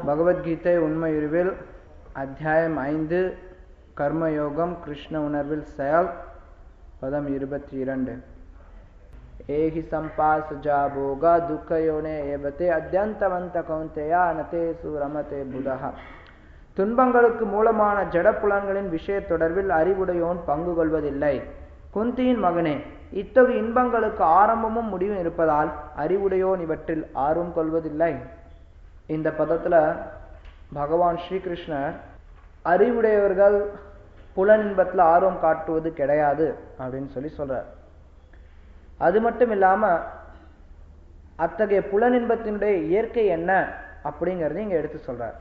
பகவத்கீதை உண்மையுருவில் அத்தியாயம் ஐந்து கர்மயோகம் கிருஷ்ண உணர்வில் செயல் பதம் இருபத்தி இரண்டு ஏஹி சம்பாசஜா போகா துக்கயோனே ஏபத்தே அத்தியந்தவந்த கௌந்தேயா அனதே சுரமதே புதஹா துன்பங்களுக்கு மூலமான ஜடப்புலன்களின் விஷய தொடர்பில் அறிவுடையோன் பங்கு கொள்வதில்லை குந்தியின் மகனே இத்தகைய இன்பங்களுக்கு ஆரம்பமும் முடிவும் இருப்பதால் அறிவுடையோன் இவற்றில் ஆர்வம் கொள்வதில்லை இந்த பதத்துல பகவான் ஸ்ரீகிருஷ்ணர் அறிவுடையவர்கள் புலனின்பத்தில் ஆர்வம் காட்டுவது கிடையாது அப்படின்னு சொல்லி சொல்றார் அது மட்டும் இல்லாம அத்தகைய புலனின்பத்தினுடைய இயற்கை என்ன அப்படிங்கறத இங்க எடுத்து சொல்றார்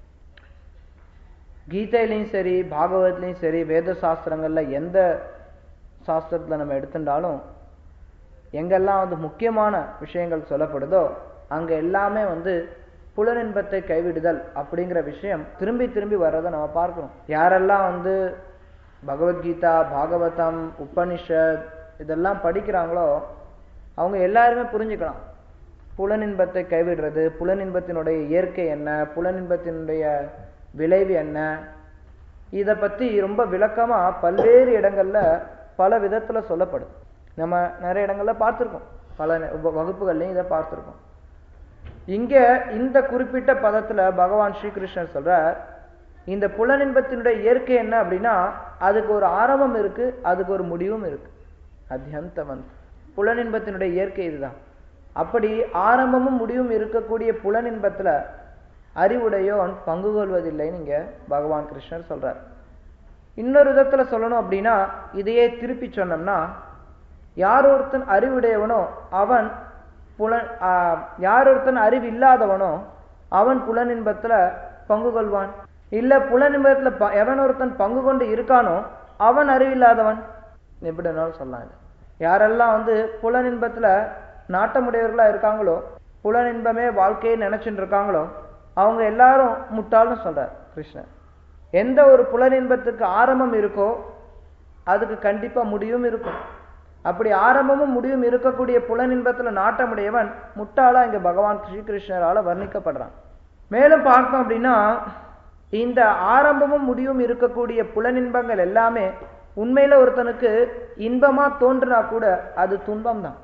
கீதையிலையும் சரி பாகவத்லையும் சரி வேத சாஸ்திரங்கள்ல எந்த சாஸ்திரத்துல நம்ம எடுத்துட்டாலும் எங்கெல்லாம் வந்து முக்கியமான விஷயங்கள் சொல்லப்படுதோ அங்க எல்லாமே வந்து புலனின்பத்தை கைவிடுதல் அப்படிங்கிற விஷயம் திரும்பி திரும்பி வர்றதை நம்ம பார்க்கிறோம் யாரெல்லாம் வந்து பகவத்கீதா பாகவதம் உபனிஷத் இதெல்லாம் படிக்கிறாங்களோ அவங்க எல்லாருமே புரிஞ்சுக்கலாம் புலனின்பத்தை கைவிடுறது புலனின்பத்தினுடைய இயற்கை என்ன புலனின்பத்தினுடைய விளைவு என்ன இதை பத்தி ரொம்ப விளக்கமா பல்வேறு இடங்கள்ல பல விதத்துல சொல்லப்படுது நம்ம நிறைய இடங்கள்ல பார்த்துருக்கோம் பல வகுப்புகள்லையும் இதை பார்த்துருக்கோம் இங்க இந்த குறிப்பிட்ட பதத்துல பகவான் ஸ்ரீகிருஷ்ணர் சொல்றார் இந்த புலனின்பத்தினுடைய இயற்கை என்ன அப்படின்னா அதுக்கு ஒரு ஆரம்பம் இருக்கு அதுக்கு ஒரு முடிவும் இருக்கு அத்தியந்தவன் புலனின்பத்தினுடைய இயற்கை இதுதான் அப்படி ஆரம்பமும் முடிவும் இருக்கக்கூடிய புலனின்பத்துல அறிவுடையோன் பங்கு கொள்வதில்லைன்னு இங்க பகவான் கிருஷ்ணர் சொல்றார் இன்னொரு விதத்துல சொல்லணும் அப்படின்னா இதையே திருப்பி சொன்னோம்னா யார் ஒருத்தன் அறிவுடையவனோ அவன் புலன் யார் ஒருத்தன் அறிவு இல்லாதவனோ அவன் புலனின்பத்துல பங்கு கொள்வான் இல்ல புலனின்பத்துல எவன் ஒருத்தன் பங்கு கொண்டு இருக்கானோ அவன் அறிவில்லாதவன் எப்படி வேணாலும் சொல்லலாம் யாரெல்லாம் வந்து புலனின்பத்துல நாட்டமுடையவர்களா இருக்காங்களோ புலனின்பமே வாழ்க்கையை நினைச்சுட்டு இருக்காங்களோ அவங்க எல்லாரும் முட்டாள்னு சொல்றார் கிருஷ்ணன் எந்த ஒரு புலனின்பத்துக்கு ஆரம்பம் இருக்கோ அதுக்கு கண்டிப்பா முடிவும் இருக்கும் அப்படி ஆரம்பமும் முடிவும் இருக்கக்கூடிய புலனின்பத்துல நாட்டமுடையவன் முட்டாளா இங்க பகவான் ஸ்ரீகிருஷ்ணரால வர்ணிக்கப்படுறான் மேலும் பார்த்தோம் அப்படின்னா இந்த ஆரம்பமும் முடிவும் இருக்கக்கூடிய புலனின்பங்கள் எல்லாமே உண்மையில ஒருத்தனுக்கு இன்பமா தோன்றுனா கூட அது துன்பம் தான்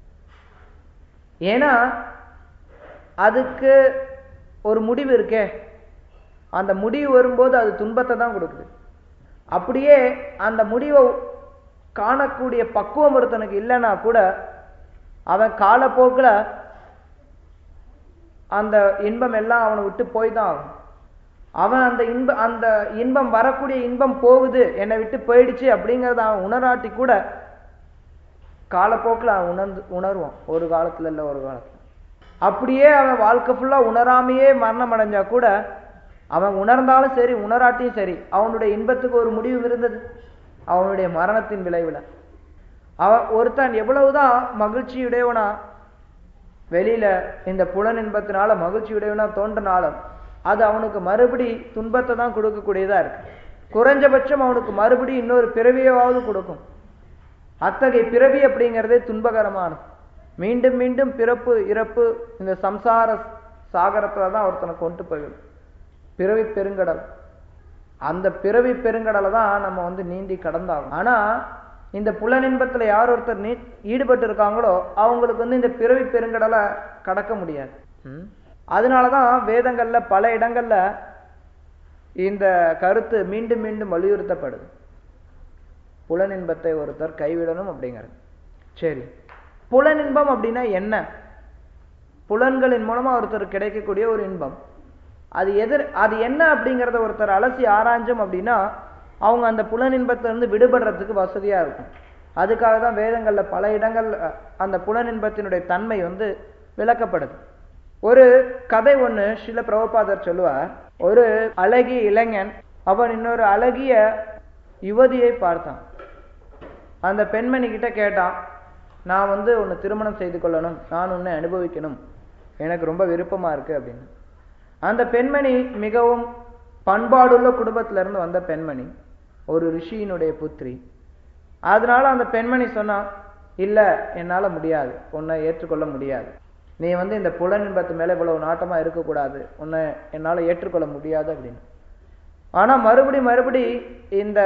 ஏன்னா அதுக்கு ஒரு முடிவு இருக்கே அந்த முடிவு வரும்போது அது துன்பத்தை தான் கொடுக்குது அப்படியே அந்த முடிவை காணக்கூடிய பக்குவம் ஒருத்தனுக்கு இல்லைன்னா கூட அவன் காலப்போக்கில் அந்த இன்பம் எல்லாம் அவனை விட்டு போய் தான் ஆகும் அவன் அந்த இன்ப அந்த இன்பம் வரக்கூடிய இன்பம் போகுது என்னை விட்டு போயிடுச்சு அப்படிங்கிறத அவன் உணராட்டி கூட காலப்போக்கில் அவன் உணர்ந்து உணர்வான் ஒரு காலத்துல இல்லை ஒரு காலத்துல அப்படியே அவன் வாழ்க்கை ஃபுல்லா உணராமையே மரணம் அடைஞ்சா கூட அவன் உணர்ந்தாலும் சரி உணராட்டியும் சரி அவனுடைய இன்பத்துக்கு ஒரு முடிவு இருந்தது அவனுடைய மரணத்தின் விளைவில் அவன் ஒருத்தன் எவ்வளவுதான் மகிழ்ச்சியுடையவனா வெளியில இந்த புலன் இன்பத்தினால மகிழ்ச்சியுடையவனா தோன்றினாலும் அது அவனுக்கு மறுபடி துன்பத்தை தான் கொடுக்கக்கூடியதா இருக்கு குறைஞ்சபட்சம் அவனுக்கு மறுபடி இன்னொரு பிறவியாவது கொடுக்கும் அத்தகைய பிறவி அப்படிங்கிறதே துன்பகரமானது மீண்டும் மீண்டும் பிறப்பு இறப்பு இந்த சம்சார சாகரத்துல தான் ஒருத்தனை கொண்டு போயிடும் பிறவி பெருங்கடல் அந்த பிறவி பெருங்கடலை தான் நம்ம வந்து நீந்தி கடந்தாகும் ஆனா இந்த புலனின்பத்துல யார் ஒருத்தர் நீ ஈடுபட்டு இருக்காங்களோ அவங்களுக்கு வந்து இந்த பிறவி பெருங்கடலை கடக்க முடியாது அதனாலதான் வேதங்கள்ல பல இடங்கள்ல இந்த கருத்து மீண்டும் மீண்டும் வலியுறுத்தப்படுது புலனின்பத்தை ஒருத்தர் கைவிடணும் அப்படிங்கிறது சரி புலனின்பம் அப்படின்னா என்ன புலன்களின் மூலமா ஒருத்தர் கிடைக்கக்கூடிய ஒரு இன்பம் அது எதிர் அது என்ன அப்படிங்கிறத ஒருத்தர் அலசி ஆராய்ஞ்சோம் அப்படின்னா அவங்க அந்த புலனின்பத்திலிருந்து விடுபடுறதுக்கு வசதியா இருக்கும் அதுக்காக தான் வேதங்கள்ல பல இடங்கள் அந்த புலனின்பத்தினுடைய தன்மை வந்து விளக்கப்படுது ஒரு கதை ஒண்ணு சில பிரபுபாதர் சொல்லுவார் ஒரு அழகிய இளைஞன் அவன் இன்னொரு அழகிய யுவதியை பார்த்தான் அந்த பெண்மணி கிட்ட கேட்டான் நான் வந்து உன்னை திருமணம் செய்து கொள்ளணும் நான் உன்னை அனுபவிக்கணும் எனக்கு ரொம்ப விருப்பமா இருக்கு அப்படின்னு அந்த பெண்மணி மிகவும் பண்பாடுள்ள குடும்பத்தில இருந்து வந்த பெண்மணி ஒரு ரிஷியினுடைய புத்திரி அதனால அந்த பெண்மணி சொன்னா இல்ல என்னால முடியாது உன்னை ஏற்றுக்கொள்ள முடியாது நீ வந்து இந்த புலனின்பத்து மேல இவ்வளவு நாட்டமா இருக்கக்கூடாது உன்னை என்னால ஏற்றுக்கொள்ள முடியாது அப்படின்னு ஆனா மறுபடி மறுபடி இந்த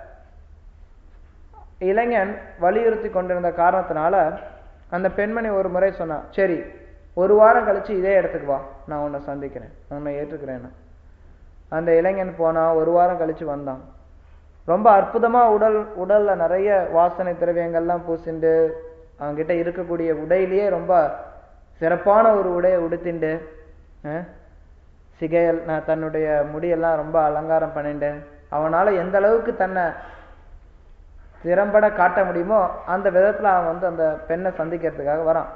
இளைஞன் வலியுறுத்தி கொண்டிருந்த காரணத்தினால அந்த பெண்மணி ஒரு முறை சொன்னா சரி ஒரு வாரம் கழிச்சு இதே இடத்துக்கு வா நான் உன்னை சந்திக்கிறேன் உன்னை ஏற்றுக்கிறேன் அந்த இளைஞன் போனா ஒரு வாரம் கழிச்சு வந்தான் ரொம்ப அற்புதமா உடல் உடல்ல நிறைய வாசனை திரவியங்கள்லாம் பூசிண்டு அவன்கிட்ட இருக்கக்கூடிய உடையிலேயே ரொம்ப சிறப்பான ஒரு உடையை உடுத்திண்டு அஹ், சிகையல் நான் தன்னுடைய முடியெல்லாம் ரொம்ப அலங்காரம் பண்ணிண்டு அவனால எந்த அளவுக்கு தன்னை திறம்பட காட்ட முடியுமோ அந்த விதத்துல அவன் வந்து அந்த பெண்ணை சந்திக்கிறதுக்காக வரான்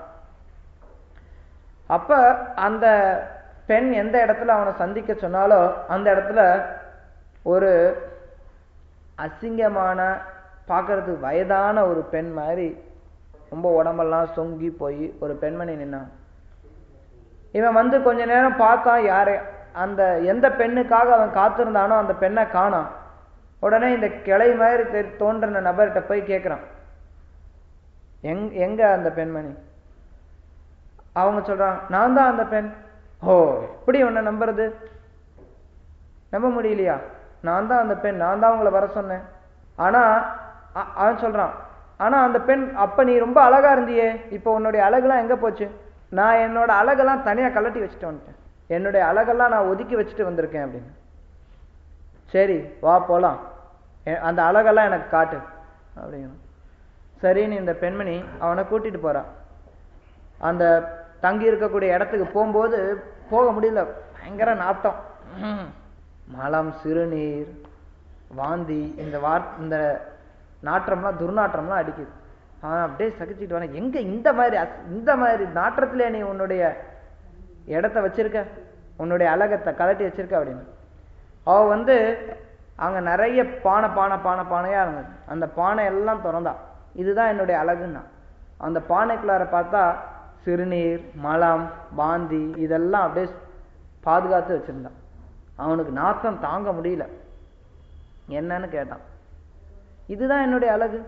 அப்ப அந்த பெண் எந்த இடத்துல அவனை சந்திக்க சொன்னாலோ அந்த இடத்துல ஒரு அசிங்கமான பார்க்கறதுக்கு வயதான ஒரு பெண் மாதிரி ரொம்ப உடம்பெல்லாம் சொங்கி போய் ஒரு பெண்மணி நின்னான் இவன் வந்து கொஞ்ச நேரம் பார்த்தான் யாரை அந்த எந்த பெண்ணுக்காக அவன் காத்திருந்தானோ அந்த பெண்ணை காணாம் உடனே இந்த கிளை மாதிரி தெரி- தோன்றின நபர்கிட்ட போய் கேட்குறான் எங் எங்க அந்த பெண்மணி அவங்க சொல்றான் நான் தான் அந்த பெண் ஓ எப்படி உன்னை நம்புறது நம்ப முடியலையா நான் தான் அந்த பெண் நான் தான் உங்களை வர சொன்னேன் ஆனா அ- அவன் சொல்றான் ஆனா அந்த பெண் அப்ப நீ ரொம்ப அழகா இருந்தியே இப்போ உன்னுடைய அழகுலாம் எங்க போச்சு நான் என்னோட அழகெல்லாம் தனியா கலட்டி வச்சுட்டு வந்துட்டேன் என்னுடைய அழகெல்லாம் நான் ஒதுக்கி வச்சுட்டு வந்திருக்கேன் அப்படின்னு சரி வா போலாம் எ- அந்த அழகெல்லாம் எனக்கு காட்டு அப்படிங்கிறான் சரின்னு இந்த பெண்மணி அவனை கூட்டிட்டு போறான் அந்த தங்கி இருக்கக்கூடிய இடத்துக்கு போகும்போது போக முடியல பயங்கர நாட்டம் ம். மலம் சிறுநீர் வாந்தி இந்த வார் இந்த நாற்றம்லாம் துர்நாற்றம்லாம் அடிக்குது அவன் அப்படியே சகிச்சுட்டு வரான் எங்க இந்த மாதிரி அஸ்- இந்த மாதிரி நாற்றத்திலே நீ உன்னுடைய இடத்த வச்சிருக்க உன்னுடைய அழகத்தை கலட்டி வச்சிருக்க அப்படின்னு அவ வந்து அங்க நிறைய பானை பானை பானை பானையா இருந்தது அந்த பானை எல்லாம் திறந்தா இதுதான் என்னுடைய அழகுன்னா அந்த பானைக்குள்ளார பார்த்தா சிறுநீர் மலம் பாந்தி இதெல்லாம் அப்படியே பாதுகாத்து வச்சிருந்தான் அவனுக்கு நாத்தம் தாங்க முடியல என்னன்னு கேட்டான் இதுதான் என்னுடைய அழகு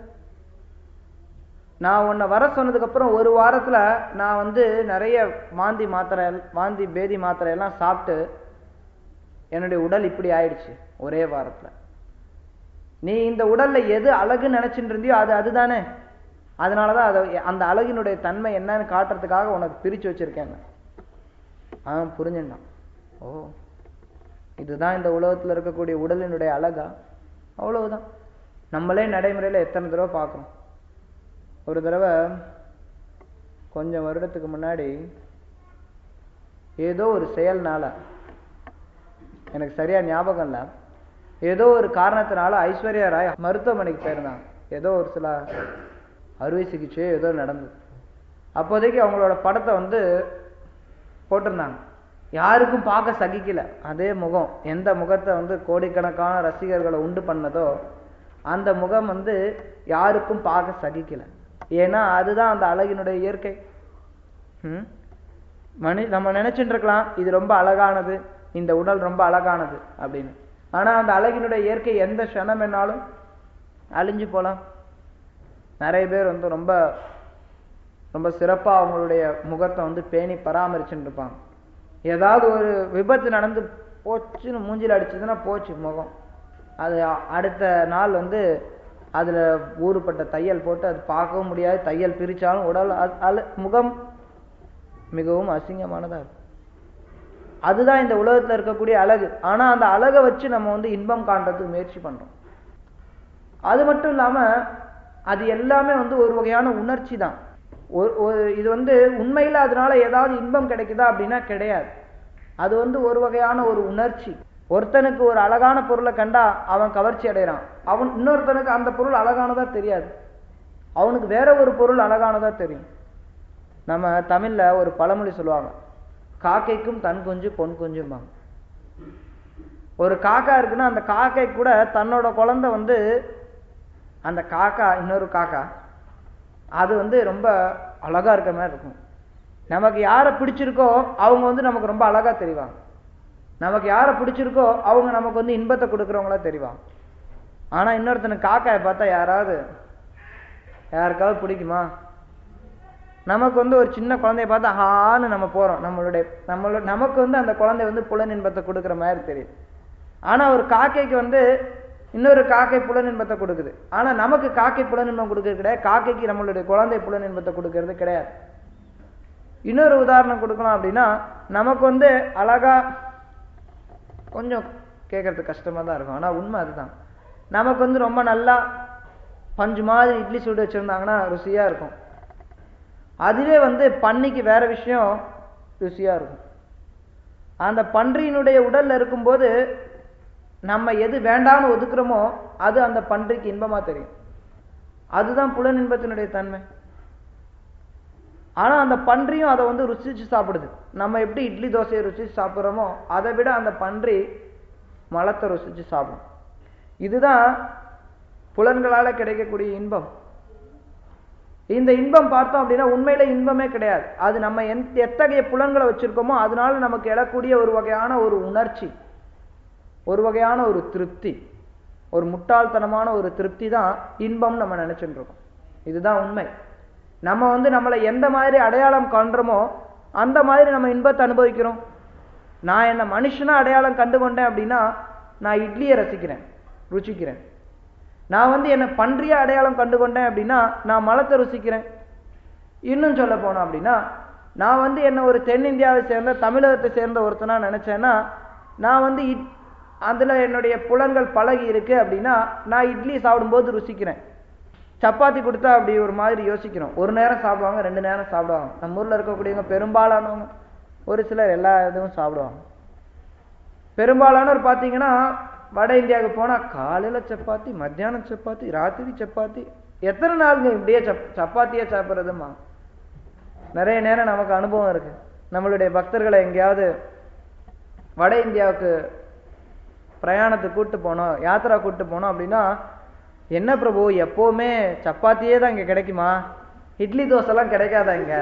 நான் உன்னை வர சொன்னதுக்கு அப்புறம் ஒரு வாரத்துல நான் வந்து நிறைய வாந்தி மாத்திரை வாந்தி பேதி மாத்திரை எல்லாம் சாப்பிட்டு என்னுடைய உடல் இப்படி ஆயிடுச்சு ஒரே வாரத்துல நீ இந்த உடல்ல எது அழகுன்னு நினைச்சிட்டு இருந்தியோ அது அதுதானே அதனாலதான் அதை அந்த அழகினுடைய தன்மை என்னன்னு காட்டுறதுக்காக உனக்கு பிரிச்சு வச்சிருக்கேன் அவன் புரிஞ்சுட்டான் ஓ இதுதான் இந்த உலகத்துல இருக்கக்கூடிய உடலினுடைய அழகா அவ்வளவுதான் நம்மளே நடைமுறையில எத்தனை தடவை பார்க்கறோம் ஒரு தடவை கொஞ்சம் வருடத்துக்கு முன்னாடி ஏதோ ஒரு செயல்னால எனக்கு சரியா ஞாபகம் இல்லை ஏதோ ஒரு காரணத்தினால ஐஸ்வர்யா ராய் மருத்துவமனைக்கு போயிருந்தாங்க ஏதோ ஒரு சில அறுவை சிகிச்சை ஏதோ நடந்தது அப்போதைக்கு அவங்களோட படத்தை வந்து போட்டிருந்தாங்க யாருக்கும் பார்க்க சகிக்கல அதே முகம் எந்த முகத்தை வந்து கோடிக்கணக்கான ரசிகர்களை உண்டு பண்ணதோ அந்த முகம் வந்து யாருக்கும் பார்க்க சகிக்கல ஏன்னா அதுதான் அந்த அழகினுடைய இயற்கை ம்? மனி நம்ம நினைச்சிட்டு இருக்கலாம் இது ரொம்ப அழகானது இந்த உடல் ரொம்ப அழகானது அப்படின்னு ஆனா அந்த அழகினுடைய இயற்கை எந்த க்ஷணம் என்னாலும் அழிஞ்சு போலாம் நிறைய பேர் வந்து ரொம்ப ரொம்ப சிறப்பா அவங்களுடைய முகத்தை வந்து பேணி பராமரிச்சுட்டு இருப்பாங்க ஏதாவது ஒரு விபத்து நடந்து போச்சுன்னு மூஞ்சில அடிச்சதுன்னா போச்சு முகம் அது அ- அடுத்த நாள் வந்து அதுல ஊறுபட்ட தையல் போட்டு அது பார்க்கவும் முடியாது தையல் பிரிச்சாலும் உடல் அ- அழு முகம் மிகவும் அசிங்கமானதா இருக்கும் அதுதான் இந்த உலகத்துல இருக்கக்கூடிய அழகு ஆனா அந்த அழகை வச்சு நம்ம வந்து இன்பம் காண்றதுக்கு முயற்சி பண்றோம் அது மட்டும் இல்லாம அது எல்லாமே வந்து ஒரு வகையான உணர்ச்சி தான் ஒரு- ஒரு இது வந்து உண்மையில அதனால ஏதாவது இன்பம் கிடைக்குதா அப்படின்னா கிடையாது அது வந்து ஒரு வகையான ஒரு உணர்ச்சி ஒருத்தனுக்கு ஒரு அழகான பொருளை கண்டா அவன் கவர்ச்சி அடைகிறான் அவன் இன்னொருத்தனுக்கு அந்த பொருள் அழகானதா தெரியாது அவனுக்கு வேற ஒரு பொருள் அழகானதா தெரியும் நம்ம தமிழ்ல ஒரு பழமொழி சொல்லுவாங்க காக்கைக்கும் தன் குஞ்சு பொன் குஞ்சும்பாங்க ஒரு காக்கா இருக்குன்னா அந்த காக்கை கூட தன்னோட குழந்தை வந்து அந்த காக்கா இன்னொரு காக்கா அது வந்து ரொம்ப அழகா இருக்க மாதிரி இருக்கும் நமக்கு யாரை பிடிச்சிருக்கோ அவங்க வந்து நமக்கு ரொம்ப அழகா தெரிவாங்க நமக்கு யாரை பிடிச்சிருக்கோ அவங்க நமக்கு வந்து இன்பத்தை கொடுக்குறவங்களா தெரிவாங்க ஆனா இன்னொருத்தனுக்கு காக்காயை பார்த்தா யாராவது யாருக்காவது பிடிக்குமா நமக்கு வந்து ஒரு சின்ன குழந்தைய பார்த்து ஹான்னு நம்ம போறோம் நம்மளுடைய நம்மளோட நமக்கு வந்து அந்த குழந்தை வந்து புலன் இன்பத்தை கொடுக்குற மாதிரி தெரியுது ஆனா ஒரு காக்கைக்கு வந்து இன்னொரு காக்கை புலன் இன்பத்தை கொடுக்குது ஆனா நமக்கு காக்கை புலன் இன்பம் கொடுக்கறது கிடையாது காக்கைக்கு நம்மளுடைய குழந்தை புலன் இன்பத்தை கொடுக்கறது கிடையாது இன்னொரு உதாரணம் கொடுக்கலாம் அப்படின்னா நமக்கு வந்து அழகா கொஞ்சம் கேட்கறதுக்கு கஷ்டமா தான் இருக்கும் ஆனா உண்மை அதுதான் நமக்கு வந்து ரொம்ப நல்லா பஞ்சு மாதிரி இட்லி சுட்டு வச்சிருந்தாங்கன்னா ருசியா இருக்கும் அதுவே வந்து பன்னிக்கு வேற விஷயம் ருசியா இருக்கும் அந்த பன்றியினுடைய உடல்ல இருக்கும்போது நம்ம எது வேண்டாம்னு ஒதுக்குறோமோ அது அந்த பன்றிக்கு இன்பமா தெரியும் அதுதான் புலன் இன்பத்தினுடைய தன்மை ஆனா அந்த பன்றியும் அதை வந்து ருசிச்சு சாப்பிடுது நம்ம எப்படி இட்லி தோசையை ருசிச்சு சாப்பிட்றோமோ அதை விட அந்த பன்றி மலத்தை ருசிச்சு சாப்பிடும் இதுதான் புலன்களால கிடைக்கக்கூடிய இன்பம் இந்த இன்பம் பார்த்தோம் அப்படின்னா உண்மையில இன்பமே கிடையாது அது நம்ம எந்த எத்தகைய புலன்களை வச்சிருக்கோமோ அதனால நமக்கு எழக்கூடிய ஒரு வகையான ஒரு உணர்ச்சி ஒரு வகையான ஒரு திருப்தி ஒரு முட்டாள்தனமான ஒரு திருப்தி தான் இன்பம் நம்ம நினைச்சுட்டு இருக்கோம் இதுதான் உண்மை நம்ம வந்து நம்மளை எந்த மாதிரி அடையாளம் காண்றோமோ அந்த மாதிரி நம்ம இன்பத்தை அனுபவிக்கிறோம் நான் என்ன மனுஷனா அடையாளம் கண்டு கொண்டேன் அப்படின்னா நான் இட்லியை ரசிக்கிறேன் ருச்சிக்கிறேன் நான் வந்து என்ன பன்றியா அடையாளம் கண்டு கொண்டேன் அப்படின்னா நான் மலத்தை ருசிக்கிறேன் இன்னும் சொல்ல போனோம் அப்படின்னா நான் வந்து என்ன ஒரு தென்னிந்தியாவை சேர்ந்த தமிழகத்தை சேர்ந்த ஒருத்தனா நினைச்சேன்னா நான் வந்து இட் அதுல என்னுடைய புலன்கள் பழகி இருக்கு அப்படின்னா நான் இட்லி சாப்பிடும்போது ருசிக்கிறேன் சப்பாத்தி கொடுத்தா அப்படி ஒரு மாதிரி யோசிக்கிறோம் ஒரு நேரம் சாப்பிடுவாங்க ரெண்டு நேரம் சாப்பிடுவாங்க நம்ம ஊர்ல இருக்கக்கூடியவங்க பெரும்பாலானவங்க ஒரு சிலர் எல்லா இதுவும் சாப்பிடுவாங்க பெரும்பாலானவர் பார்த்தீங்கன்னா வட இந்தியாவுக்கு போனா காலையில சப்பாத்தி மத்தியானம் சப்பாத்தி ராத்திரி சப்பாத்தி எத்தனை நாளுங்க இப்படியே சப் சப்பாத்தியே சாப்பிட்றதுமா நிறைய நேரம் நமக்கு அனுபவம் இருக்கு நம்மளுடைய பக்தர்களை எங்கேயாவது வட இந்தியாவுக்கு பிரயாணத்துக்கு கூட்டு போனோம் யாத்திரா கூட்டு போனோம் அப்படின்னா என்ன பிரபு எப்பவுமே சப்பாத்தியே தான் இங்க கிடைக்குமா இட்லி தோசைலாம் கிடைக்காதா இங்க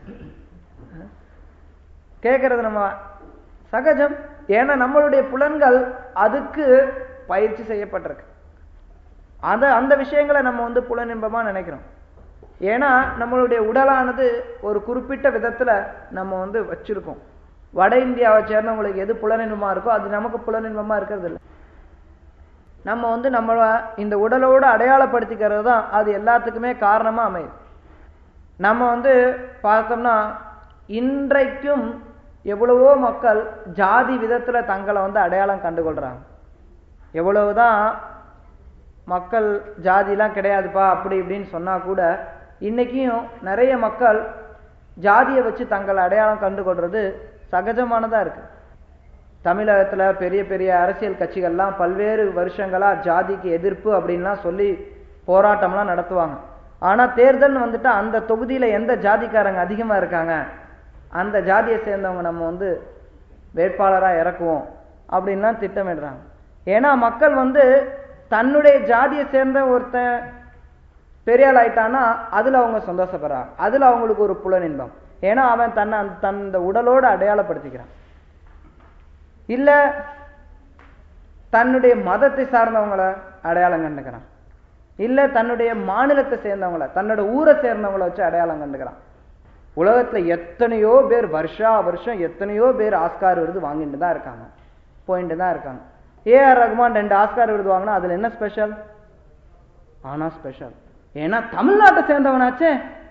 கேட்கறது நம்ம சகஜம் ஏன்னா நம்மளுடைய புலன்கள் அதுக்கு பயிற்சி செய்யப்பட்டிருக்கு அந்த அந்த விஷயங்களை நம்ம வந்து புலனின்பமா நினைக்கிறோம் ஏன்னா நம்மளுடைய உடலானது ஒரு குறிப்பிட்ட விதத்துல நம்ம வந்து வச்சிருக்கோம் வட இந்தியாவை சேர்ந்தவங்களுக்கு எது புலனின்பமா இருக்கோ அது நமக்கு புலனின்பமா இருக்கிறது இல்லை நம்ம வந்து நம்மள இந்த உடலோடு அடையாளப்படுத்திக்கிறது தான் அது எல்லாத்துக்குமே காரணமா அமையுது நம்ம வந்து பார்த்தோம்னா இன்றைக்கும் எவ்வளவோ மக்கள் ஜாதி விதத்துல தங்களை வந்து அடையாளம் கண்டுகொள்றாங்க எவ்வளவுதான் மக்கள் ஜாதிலாம் கிடையாதுப்பா அப்படி இப்படின்னு சொன்னா கூட இன்னைக்கும் நிறைய மக்கள் ஜாதியை வச்சு தங்களை அடையாளம் கண்டுகொள்றது சகஜமானதா இருக்கு தமிழகத்துல பெரிய பெரிய அரசியல் கட்சிகள்லாம் பல்வேறு வருஷங்களா ஜாதிக்கு எதிர்ப்பு அப்படின்லாம் சொல்லி போராட்டம்லாம் நடத்துவாங்க ஆனா தேர்தல்னு வந்துட்டா அந்த தொகுதியில எந்த ஜாதிக்காரங்க அதிகமா இருக்காங்க அந்த ஜாதியை சேர்ந்தவங்க நம்ம வந்து வேட்பாளரா இறக்குவோம் அப்படின்லாம் திட்டமிடுறாங்க ஏன்னா மக்கள் வந்து தன்னுடைய ஜாதியை சேர்ந்த ஒருத்தன் பெரிய ஆள் ஆயிட்டான்னா அதுல அவங்க சந்தோஷப்படுறாங்க அதுல அவங்களுக்கு ஒரு புலனின்பம் ஏன்னா அவன் தன்னை தன் இந்த உடலோடு அடையாளப்படுத்திக்கிறான் இல்ல தன்னுடைய மதத்தை சார்ந்தவங்கள அடையாளம் கண்டுக்கிறான் இல்ல தன்னுடைய மாநிலத்தை சேர்ந்தவங்கள தன்னோட ஊரை சேர்ந்தவங்கள வச்சு அடையாளம் கண்டுக்கிறான் உலகத்துல எத்தனையோ பேர் வருஷா வருஷம் எத்தனையோ பேர் ஆஸ்கார் விருது வாங்கிட்டு தான் இருக்காங்க போயிட்டு தான் இருக்காங்க ஏஆர் ரகுமான் ரெண்டு ஆஸ்கார் விருது வாங்கினா அதுல என்ன ஸ்பெஷல் ஆனா ஸ்பெஷல் ஏன்னா தமிழ்நாட்டை சேர்ந்தவனாச்சே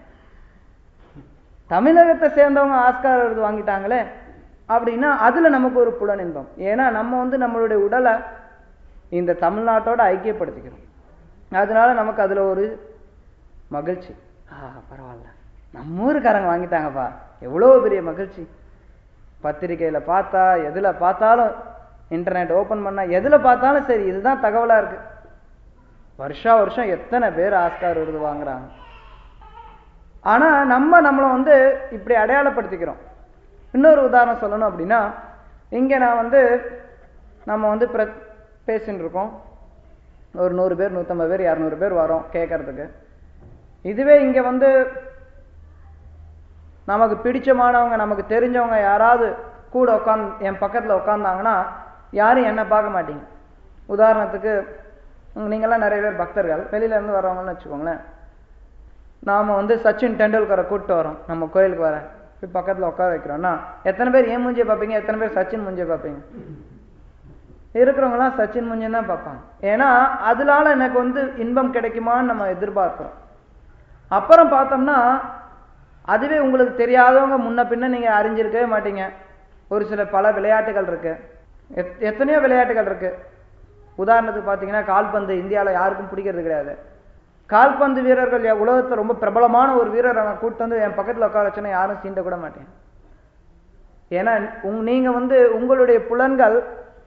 தமிழகத்தை சேர்ந்தவங்க ஆஸ்கார் விருது வாங்கிட்டாங்களே அப்படின்னா அதுல நமக்கு ஒரு புலனின்பம் ஏன்னா நம்ம வந்து நம்மளுடைய உடலை இந்த தமிழ்நாட்டோட ஐக்கியப்படுத்திக்கிறோம் அதனால நமக்கு அதுல ஒரு மகிழ்ச்சி ஆ பரவாயில்ல நம்ம ஊருக்காரங்க வாங்கிட்டாங்கப்பா எவ்வளோ பெரிய மகிழ்ச்சி பத்திரிக்கையில பார்த்தா எதுல பார்த்தாலும் இன்டர்நெட் ஓபன் பண்ணா எதுல பார்த்தாலும் சரி இதுதான் தகவலா இருக்கு வருஷா வருஷம் எத்தனை பேர் ஆஸ்கார் விருது வாங்குறாங்க ஆனா நம்ம நம்மளை வந்து இப்படி அடையாளப்படுத்திக்கிறோம் இன்னொரு உதாரணம் சொல்லணும் அப்படின்னா இங்க நான் வந்து நம்ம வந்து பிர பேசின்னு இருக்கோம் ஒரு நூறு பேர் நூற்றம்பது பேர் இரநூறு பேர் வரோம் கேட்கறதுக்கு இதுவே இங்க வந்து நமக்கு பிடிச்சமானவங்க நமக்கு தெரிஞ்சவங்க யாராவது கூட உட்காந்து என் பக்கத்துல உட்காந்தாங்கன்னா யாரும் என்ன பார்க்க மாட்டீங்க உதாரணத்துக்கு உங்க- நீங்கெல்லாம் நிறைய பேர் பக்தர்கள் வெளியில இருந்து வர்றவங்கன்னு வச்சுக்கோங்களேன் நாம வந்து சச்சின் டெண்டுல்கரை கூப்பிட்டு வரோம் நம்ம கோயிலுக்கு வர போய் பக்கத்துல உட்கார வைக்கிறோம்னா எத்தனை பேர் ஏன் மூஞ்சியை பார்ப்பீங்க எத்தனை பேர் சச்சின் மூஞ்சியை பார்ப்பீங்க இருக்கிறவங்கலாம் சச்சின் மூஞ்சியை தான் பார்ப்பாங்க ஏன்னா அதனால எனக்கு வந்து இன்பம் கிடைக்குமான்னு நம்ம எதிர்பார்க்கிறோம் அப்புறம் பார்த்தோம்னா அதுவே உங்களுக்கு தெரியாதவங்க முன்ன பின்ன நீங்க அறிஞ்சிருக்கவே மாட்டீங்க ஒரு சில பல விளையாட்டுகள் இருக்கு எத்- எத்தனையோ விளையாட்டுகள் இருக்கு உதாரணத்துக்கு பார்த்தீங்கன்னா கால்பந்து இந்தியாவில் யாருக்கும் பிடிக்கிறது கிடையாது கால்பந்து வீரர்கள் எ- உலகத்துல ரொம்ப பிரபலமான ஒரு வீரரை நான் கூட்டு வந்து என் பக்கத்துல உட்கார வச்சேன்னா யாரும் சீண்ட கூட மாட்டேன் ஏன்னா உங் நீங்க வந்து உங்களுடைய புலன்கள்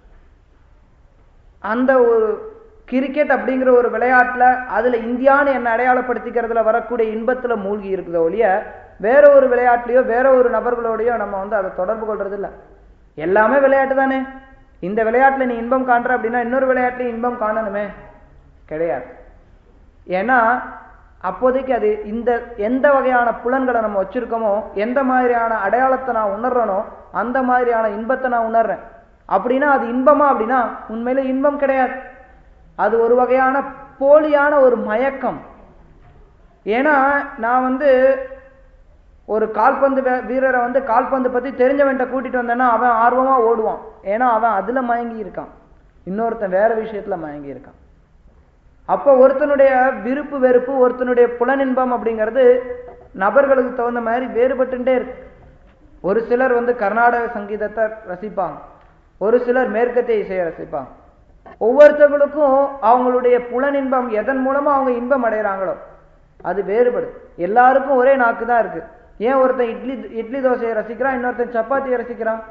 அந்த ஒரு கிரிக்கெட் அப்படிங்கிற ஒரு விளையாட்டுல அதுல இந்தியான்னு என்ன அடையாளப்படுத்திக்கிறதுல வரக்கூடிய இன்பத்துல மூழ்கி இருக்குதோ ஒழிய வேற ஒரு விளையாட்டுலயோ வேற ஒரு நபர்களோடயோ நம்ம வந்து அதை தொடர்பு கொள்றது இல்ல எல்லாமே விளையாட்டு தானே இந்த விளையாட்டுல நீ இன்பம் காண்ற அப்படின்னா இன்னொரு விளையாட்டுல இன்பம் காணணுமே கிடையாது ஏன்னா அப்போதைக்கு அது இந்த எந்த வகையான புலன்களை நம்ம வச்சிருக்கோமோ எந்த மாதிரியான அடையாளத்தை நான் உணர்றேனோ அந்த மாதிரியான இன்பத்தை நான் உணர்றேன் அப்படின்னா அது இன்பமா அப்படின்னா உண்மையில இன்பம் கிடையாது அது ஒரு வகையான போலியான ஒரு மயக்கம் ஏன்னா நான் வந்து ஒரு கால்பந்து வே- வீரரை வந்து கால்பந்து பத்தி தெரிஞ்சவன்ட்ட கூட்டிட்டு வந்தேன்னா அவன் ஆர்வமா ஓடுவான் ஏன்னா அவன் அதுல மயங்கி இருக்கான் இன்னொருத்தன் வேற விஷயத்துல மயங்கி இருக்கான் அப்போ ஒருத்தனுடைய விருப்பு வெறுப்பு ஒருத்தனுடைய புலனின்பம் அப்படிங்கிறது நபர்களுக்கு தகுந்த மாதிரி வேறுபட்டுட்டே இருக்கு ஒரு சிலர் வந்து கர்நாடக சங்கீதத்தை ரசிப்பாங்க ஒரு சிலர் மேற்கத்திய இசையை ரசிப்பாங்க ஒவ்வொருத்தவங்களுக்கும் அவங்களுடைய புலனின்பம் எதன் மூலமா அவங்க இன்பம் அடைகிறாங்களோ அது வேறுபடும் எல்லாருக்கும் ஒரே நாக்கு தான் இருக்கு ஏன் ஒருத்தன் இட்லி இட்லி தோசையை ரசிக்கிறான் இன்னொருத்தன் சப்பாத்தியை ரசிக்கிறான்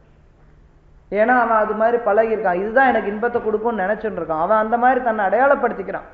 ஏன்னா அவன் அது மாதிரி பழகியிருக்கான் இதுதான் எனக்கு இன்பத்தை கொடுக்கும்னு நினைச்சுட்டு இருக்கான் அவன் அந்த மாதிரி தன்னை அடையாளப்படுத்திக்கிறான்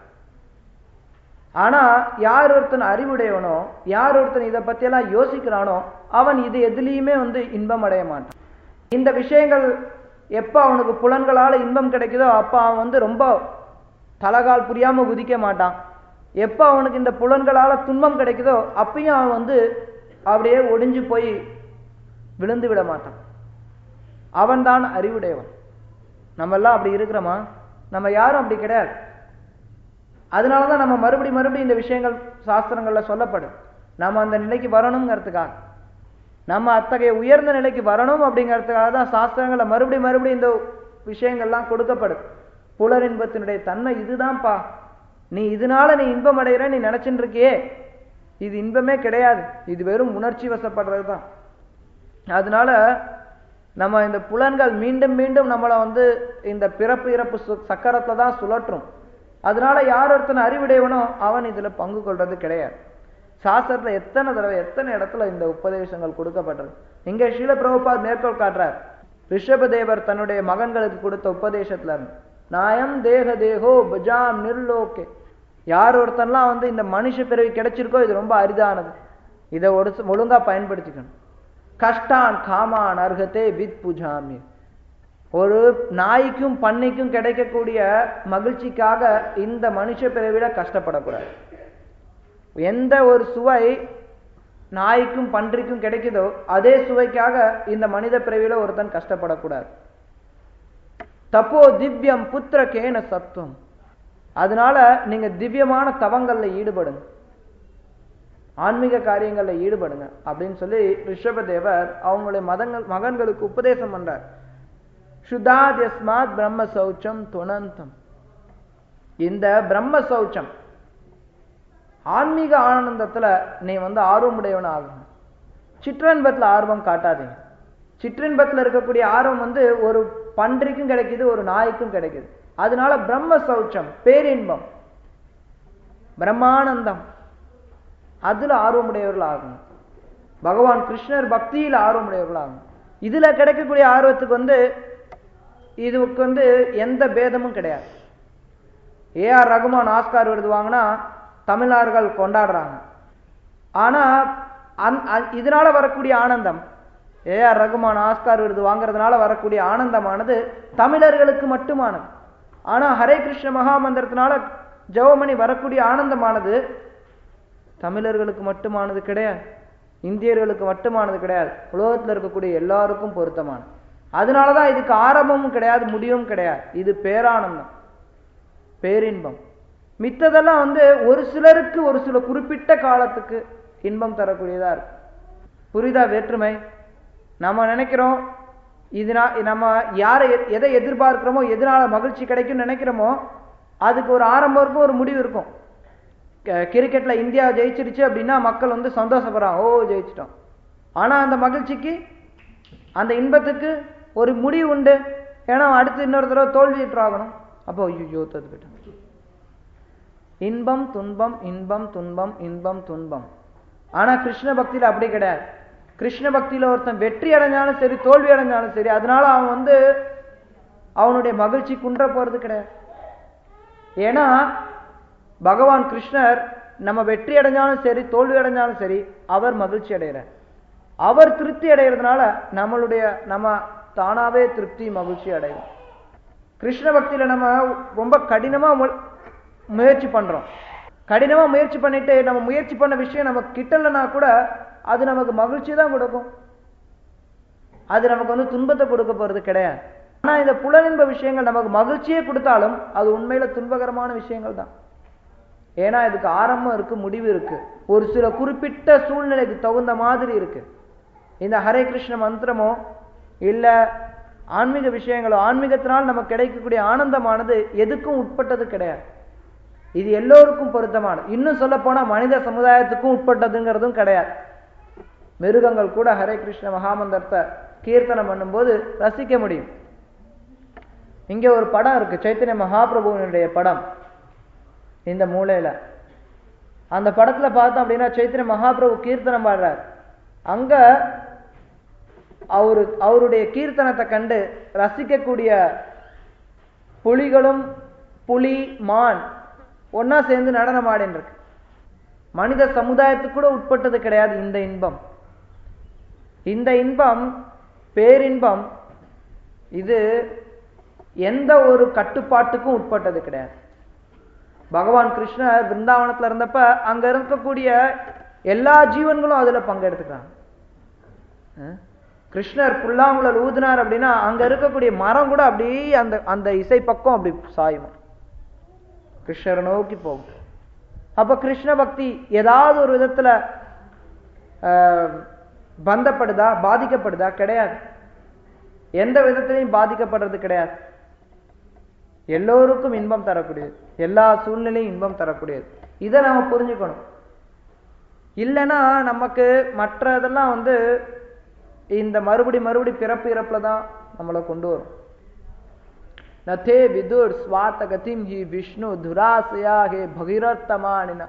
ஆனா யார் ஒருத்தன் அறிவுடையவனோ யார் ஒருத்தன் இதை பத்தியெல்லாம் யோசிக்கிறானோ அவன் இது எதுலேயுமே வந்து இன்பம் அடைய மாட்டான் இந்த விஷயங்கள் எப்ப அவனுக்கு புலன்களால இன்பம் கிடைக்குதோ அப்ப அவன் வந்து ரொம்ப தலகால் புரியாம குதிக்க மாட்டான் எப்ப அவனுக்கு இந்த புலன்களால துன்பம் கிடைக்குதோ அப்பயும் அவன் வந்து அப்படியே ஒடிஞ்சு போய் விழுந்து விட மாட்டான் அவன்தான் அறிவுடையவன் நம்ம எல்லாம் அப்படி இருக்கிறோமா நம்ம யாரும் அப்படி கிடையாது அதனாலதான் நம்ம மறுபடி மறுபடியும் இந்த விஷயங்கள் சாஸ்திரங்கள்ல சொல்லப்படும் நம்ம அந்த நிலைக்கு வரணுங்கிறதுக்காக நம்ம அத்தகைய உயர்ந்த நிலைக்கு வரணும் அப்படிங்கிறதுக்காக தான் சாஸ்திரங்கள்ல மறுபடியும் மறுபடியும் இந்த விஷயங்கள்லாம் கொடுக்கப்படும் புலரின்பத்தினுடைய தன்மை இதுதான்ப்பா நீ இதனால நீ இன்பம் அடைகிற நீ நினைச்சுட்டு இருக்கியே இது இன்பமே கிடையாது இது வெறும் உணர்ச்சி வசப்படுறது தான் அதனால நம்ம இந்த புலன்கள் மீண்டும் மீண்டும் நம்மளை வந்து இந்த பிறப்பு இறப்பு சு- சக்கரத்துல தான் சுழற்றும் அதனால யார் ஒருத்தன் அறிவுடையவனோ அவன் இதுல பங்கு கொள்றது கிடையாது சாஸ்திரத்துல எத்தனை தடவை எத்தனை இடத்துல இந்த உபதேசங்கள் கொடுக்கப்பட்டது இங்க ஸ்ரீல பிரபுபாத் மேற்கோள் காட்டுறார் ரிஷபதேவர் தன்னுடைய மகன்களுக்கு கொடுத்த உபதேசத்துல இருந்து நாயம் தேக தேகோ பஜாம் நிர்லோகே யார் ஒருத்தன்லாம் வந்து இந்த மனுஷ பிறவி கிடைச்சிருக்கோ இது ரொம்ப அரிதானது இதை ஒரு ஒழுங்கா பயன்படுத்திக்கணும் கஷ்டான் காமான் அர்ஹத்தே வித் புஜாமி ஒரு நாய்க்கும் பண்ணைக்கும் கிடைக்கக்கூடிய மகிழ்ச்சிக்காக இந்த மனுஷ பிறவில கஷ்டப்படக்கூடாது எந்த ஒரு சுவை நாய்க்கும் பன்றிக்கும் கிடைக்குதோ அதே சுவைக்காக இந்த மனித பிறவில ஒருத்தன் கஷ்டப்படக்கூடாது தப்போ திவ்யம் புத்திர கேன சத்துவம் அதனால நீங்க திவ்யமான தவங்கள்ல ஈடுபடுங்க ஆன்மீக காரியங்கள்ல ஈடுபடுங்க அப்படின்னு சொல்லி ரிஷபதேவர் அவங்களுடைய மதங்கள் மகன்களுக்கு உபதேசம் பண்றார் சுதாத்யஸ்மாத் பிரம்ம சௌச்சம் துணந்தம் இந்த பிரம்ம சௌச்சம் ஆன்மீக ஆனந்தத்துல நீ வந்து ஆர்வமுடையவன் ஆகணும் சிற்றின்பத்துல ஆர்வம் காட்டாதீங்க சிற்றின்பத்துல இருக்கக்கூடிய ஆர்வம் வந்து ஒரு பன்றிக்கும் கிடைக்குது ஒரு நாய்க்கும் கிடைக்குது அதனால பிரம்ம சௌச்சம் பேரின்பம் பிரம்மானந்தம் அதுல ஆர்வமுடையவர்கள் ஆகணும் பகவான் கிருஷ்ணர் பக்தியில ஆர்வமுடையவர்கள் ஆகணும் இதுல கிடைக்கக்கூடிய ஆர்வத்துக்கு வந்து இதுக்கு வந்து எந்த பேதமும் கிடையாது ஏஆர் ரகுமான் ஆஸ்கார் விருது வாங்கினா தமிழர்கள் கொண்டாடுறாங்க ஆனா அந் அ- இதனால வரக்கூடிய ஆனந்தம் ஏஆர் ரகுமான் ஆஸ்கார் விருது வாங்குறதுனால வரக்கூடிய ஆனந்தமானது தமிழர்களுக்கு மட்டுமானது ஆனா ஹரே கிருஷ்ண மகாமந்திரத்தினால ஜெவமணி வரக்கூடிய ஆனந்தமானது தமிழர்களுக்கு மட்டுமானது கிடையாது இந்தியர்களுக்கு மட்டுமானது கிடையாது உலகத்துல இருக்கக்கூடிய எல்லாருக்கும் பொருத்தமானது அதனாலதான் இதுக்கு ஆரம்பமும் கிடையாது முடிவும் கிடையாது இது பேரானந்தம் பேரின்பம் மித்ததெல்லாம் வந்து ஒரு சிலருக்கு ஒரு சில குறிப்பிட்ட காலத்துக்கு இன்பம் தரக்கூடியதா இருக்கு புரியுதா வேற்றுமை நம்ம நினைக்கிறோம் இதனா நம்ம யாரை எ- எதை எதிர்பார்க்கிறோமோ எதனால மகிழ்ச்சி கிடைக்கும்னு நினைக்கிறோமோ அதுக்கு ஒரு ஆரம்பம் இருக்கும் ஒரு முடிவு இருக்கும் க- கிரிக்கெட்ல இந்தியா ஜெயிச்சிருச்சு அப்படின்னா மக்கள் வந்து சந்தோஷப்படுறாங்க ஓ ஜெயிச்சிட்டோம் ஆனா அந்த மகிழ்ச்சிக்கு அந்த இன்பத்துக்கு ஒரு முடிவு உண்டு ஏன்னா அடுத்து இன்னொரு தடவை தோல்வியுற்றாகணும் அப்போ ஐயோ தோத்துக்கிட்டோம் இன்பம் துன்பம் இன்பம் துன்பம் இன்பம் துன்பம் ஆனா கிருஷ்ண பக்தியில அப்படி கிடையாது கிருஷ்ண பக்தியில ஒருத்தன் வெற்றி அடைஞ்சாலும் சரி தோல்வி அடைஞ்சாலும் சரி அதனால அவன் வந்து அவனுடைய மகிழ்ச்சி குன்ற போறது கிடையாது ஏன்னா பகவான் கிருஷ்ணர் நம்ம வெற்றி அடைஞ்சாலும் சரி தோல்வி அடைஞ்சாலும் சரி அவர் மகிழ்ச்சி அடைகிறார் அவர் திருப்தி அடைகிறதுனால நம்மளுடைய நம்ம தானாவே திருப்தி மகிழ்ச்சி அடையும் கிருஷ்ண பக்தியில நம்ம ரொம்ப கடினமா மு- முயற்சி பண்றோம் கடினமா முயற்சி பண்ணிட்டு நம்ம முயற்சி பண்ண விஷயம் நம்ம கிட்டலனா கூட அது நமக்கு மகிழ்ச்சி தான் கொடுக்கும் அது நமக்கு வந்து துன்பத்தை கொடுக்க போறது கிடையாது ஆனா இந்த புலனின்ப விஷயங்கள் நமக்கு மகிழ்ச்சியே கொடுத்தாலும் அது உண்மையில துன்பகரமான விஷயங்கள் தான் ஏன்னா இதுக்கு ஆரம்பம் இருக்கு முடிவு இருக்கு ஒரு சில குறிப்பிட்ட சூழ்நிலைக்கு தகுந்த மாதிரி இருக்கு இந்த ஹரே கிருஷ்ண மந்திரமோ இல்ல ஆன்மீக விஷயங்களோ ஆன்மீகத்தினால் நமக்கு கிடைக்கக்கூடிய ஆனந்தமானது எதுக்கும் உட்பட்டது கிடையாது இது எல்லோருக்கும் பொருத்தமானது இன்னும் சொல்ல போனா மனித சமுதாயத்துக்கும் உட்பட்டதுங்கிறதும் கிடையாது மிருகங்கள் கூட ஹரே கிருஷ்ண மகாமந்திரத்தை கீர்த்தனம் பண்ணும்போது ரசிக்க முடியும் இங்க ஒரு படம் இருக்கு சைத்தன்ய மகாபிரபுவினுடைய படம் இந்த மூலையில அந்த படத்துல பார்த்தோம் அப்படின்னா சைத்தன்ய மகாபிரபு கீர்த்தனம் பாடுறார் அங்க அவரு அவருடைய கீர்த்தனத்தை கண்டு ரசிக்கக்கூடிய புலிகளும் புலி மான் ஒண்ணா சேர்ந்து நடனம் ஆடின்னு இருக்கு மனித சமுதாயத்துக்கு கூட உட்பட்டது கிடையாது இந்த இன்பம் இந்த இன்பம் பேரின்பம் இது எந்த ஒரு கட்டுப்பாட்டுக்கும் உட்பட்டது கிடையாது பகவான் கிருஷ்ணர் பிருந்தாவனத்துல இருந்தப்ப அங்க இருக்கக்கூடிய எல்லா ஜீவன்களும் அதுல பங்கெடுத்துக்கிறாங்க அஹ்? கிருஷ்ணர் புல்லாங்குழல் ஊதினார் அப்படின்னா அங்க இருக்கக்கூடிய மரம் கூட அப்படியே அந்த அந்த இசை பக்கம் அப்படி சாயும் கிருஷ்ணரை நோக்கி போகும் அப்ப கிருஷ்ண பக்தி ஏதாவது ஒரு விதத்துல ஆஹ், பந்தப்படுதா பாதிக்கப்படுதா கிடையாது எந்த விதத்திலையும் பாதிக்கப்படுறது கிடையாது எல்லோருக்கும் இன்பம் தரக்கூடியது எல்லா சூழ்நிலையும் இன்பம் தரக்கூடியது இதை நம்ம புரிஞ்சுக்கணும் இல்லைன்னா நமக்கு மற்றதெல்லாம் வந்து இந்த மறுபடி மறுபடி பிறப்பு இறப்புல தான் நம்மளை கொண்டு வரும் நதே விதுர் ஸ்வாத்த கதிம் ஹி விஷ்ணு துராசயா ஹே பகிரத்தமானின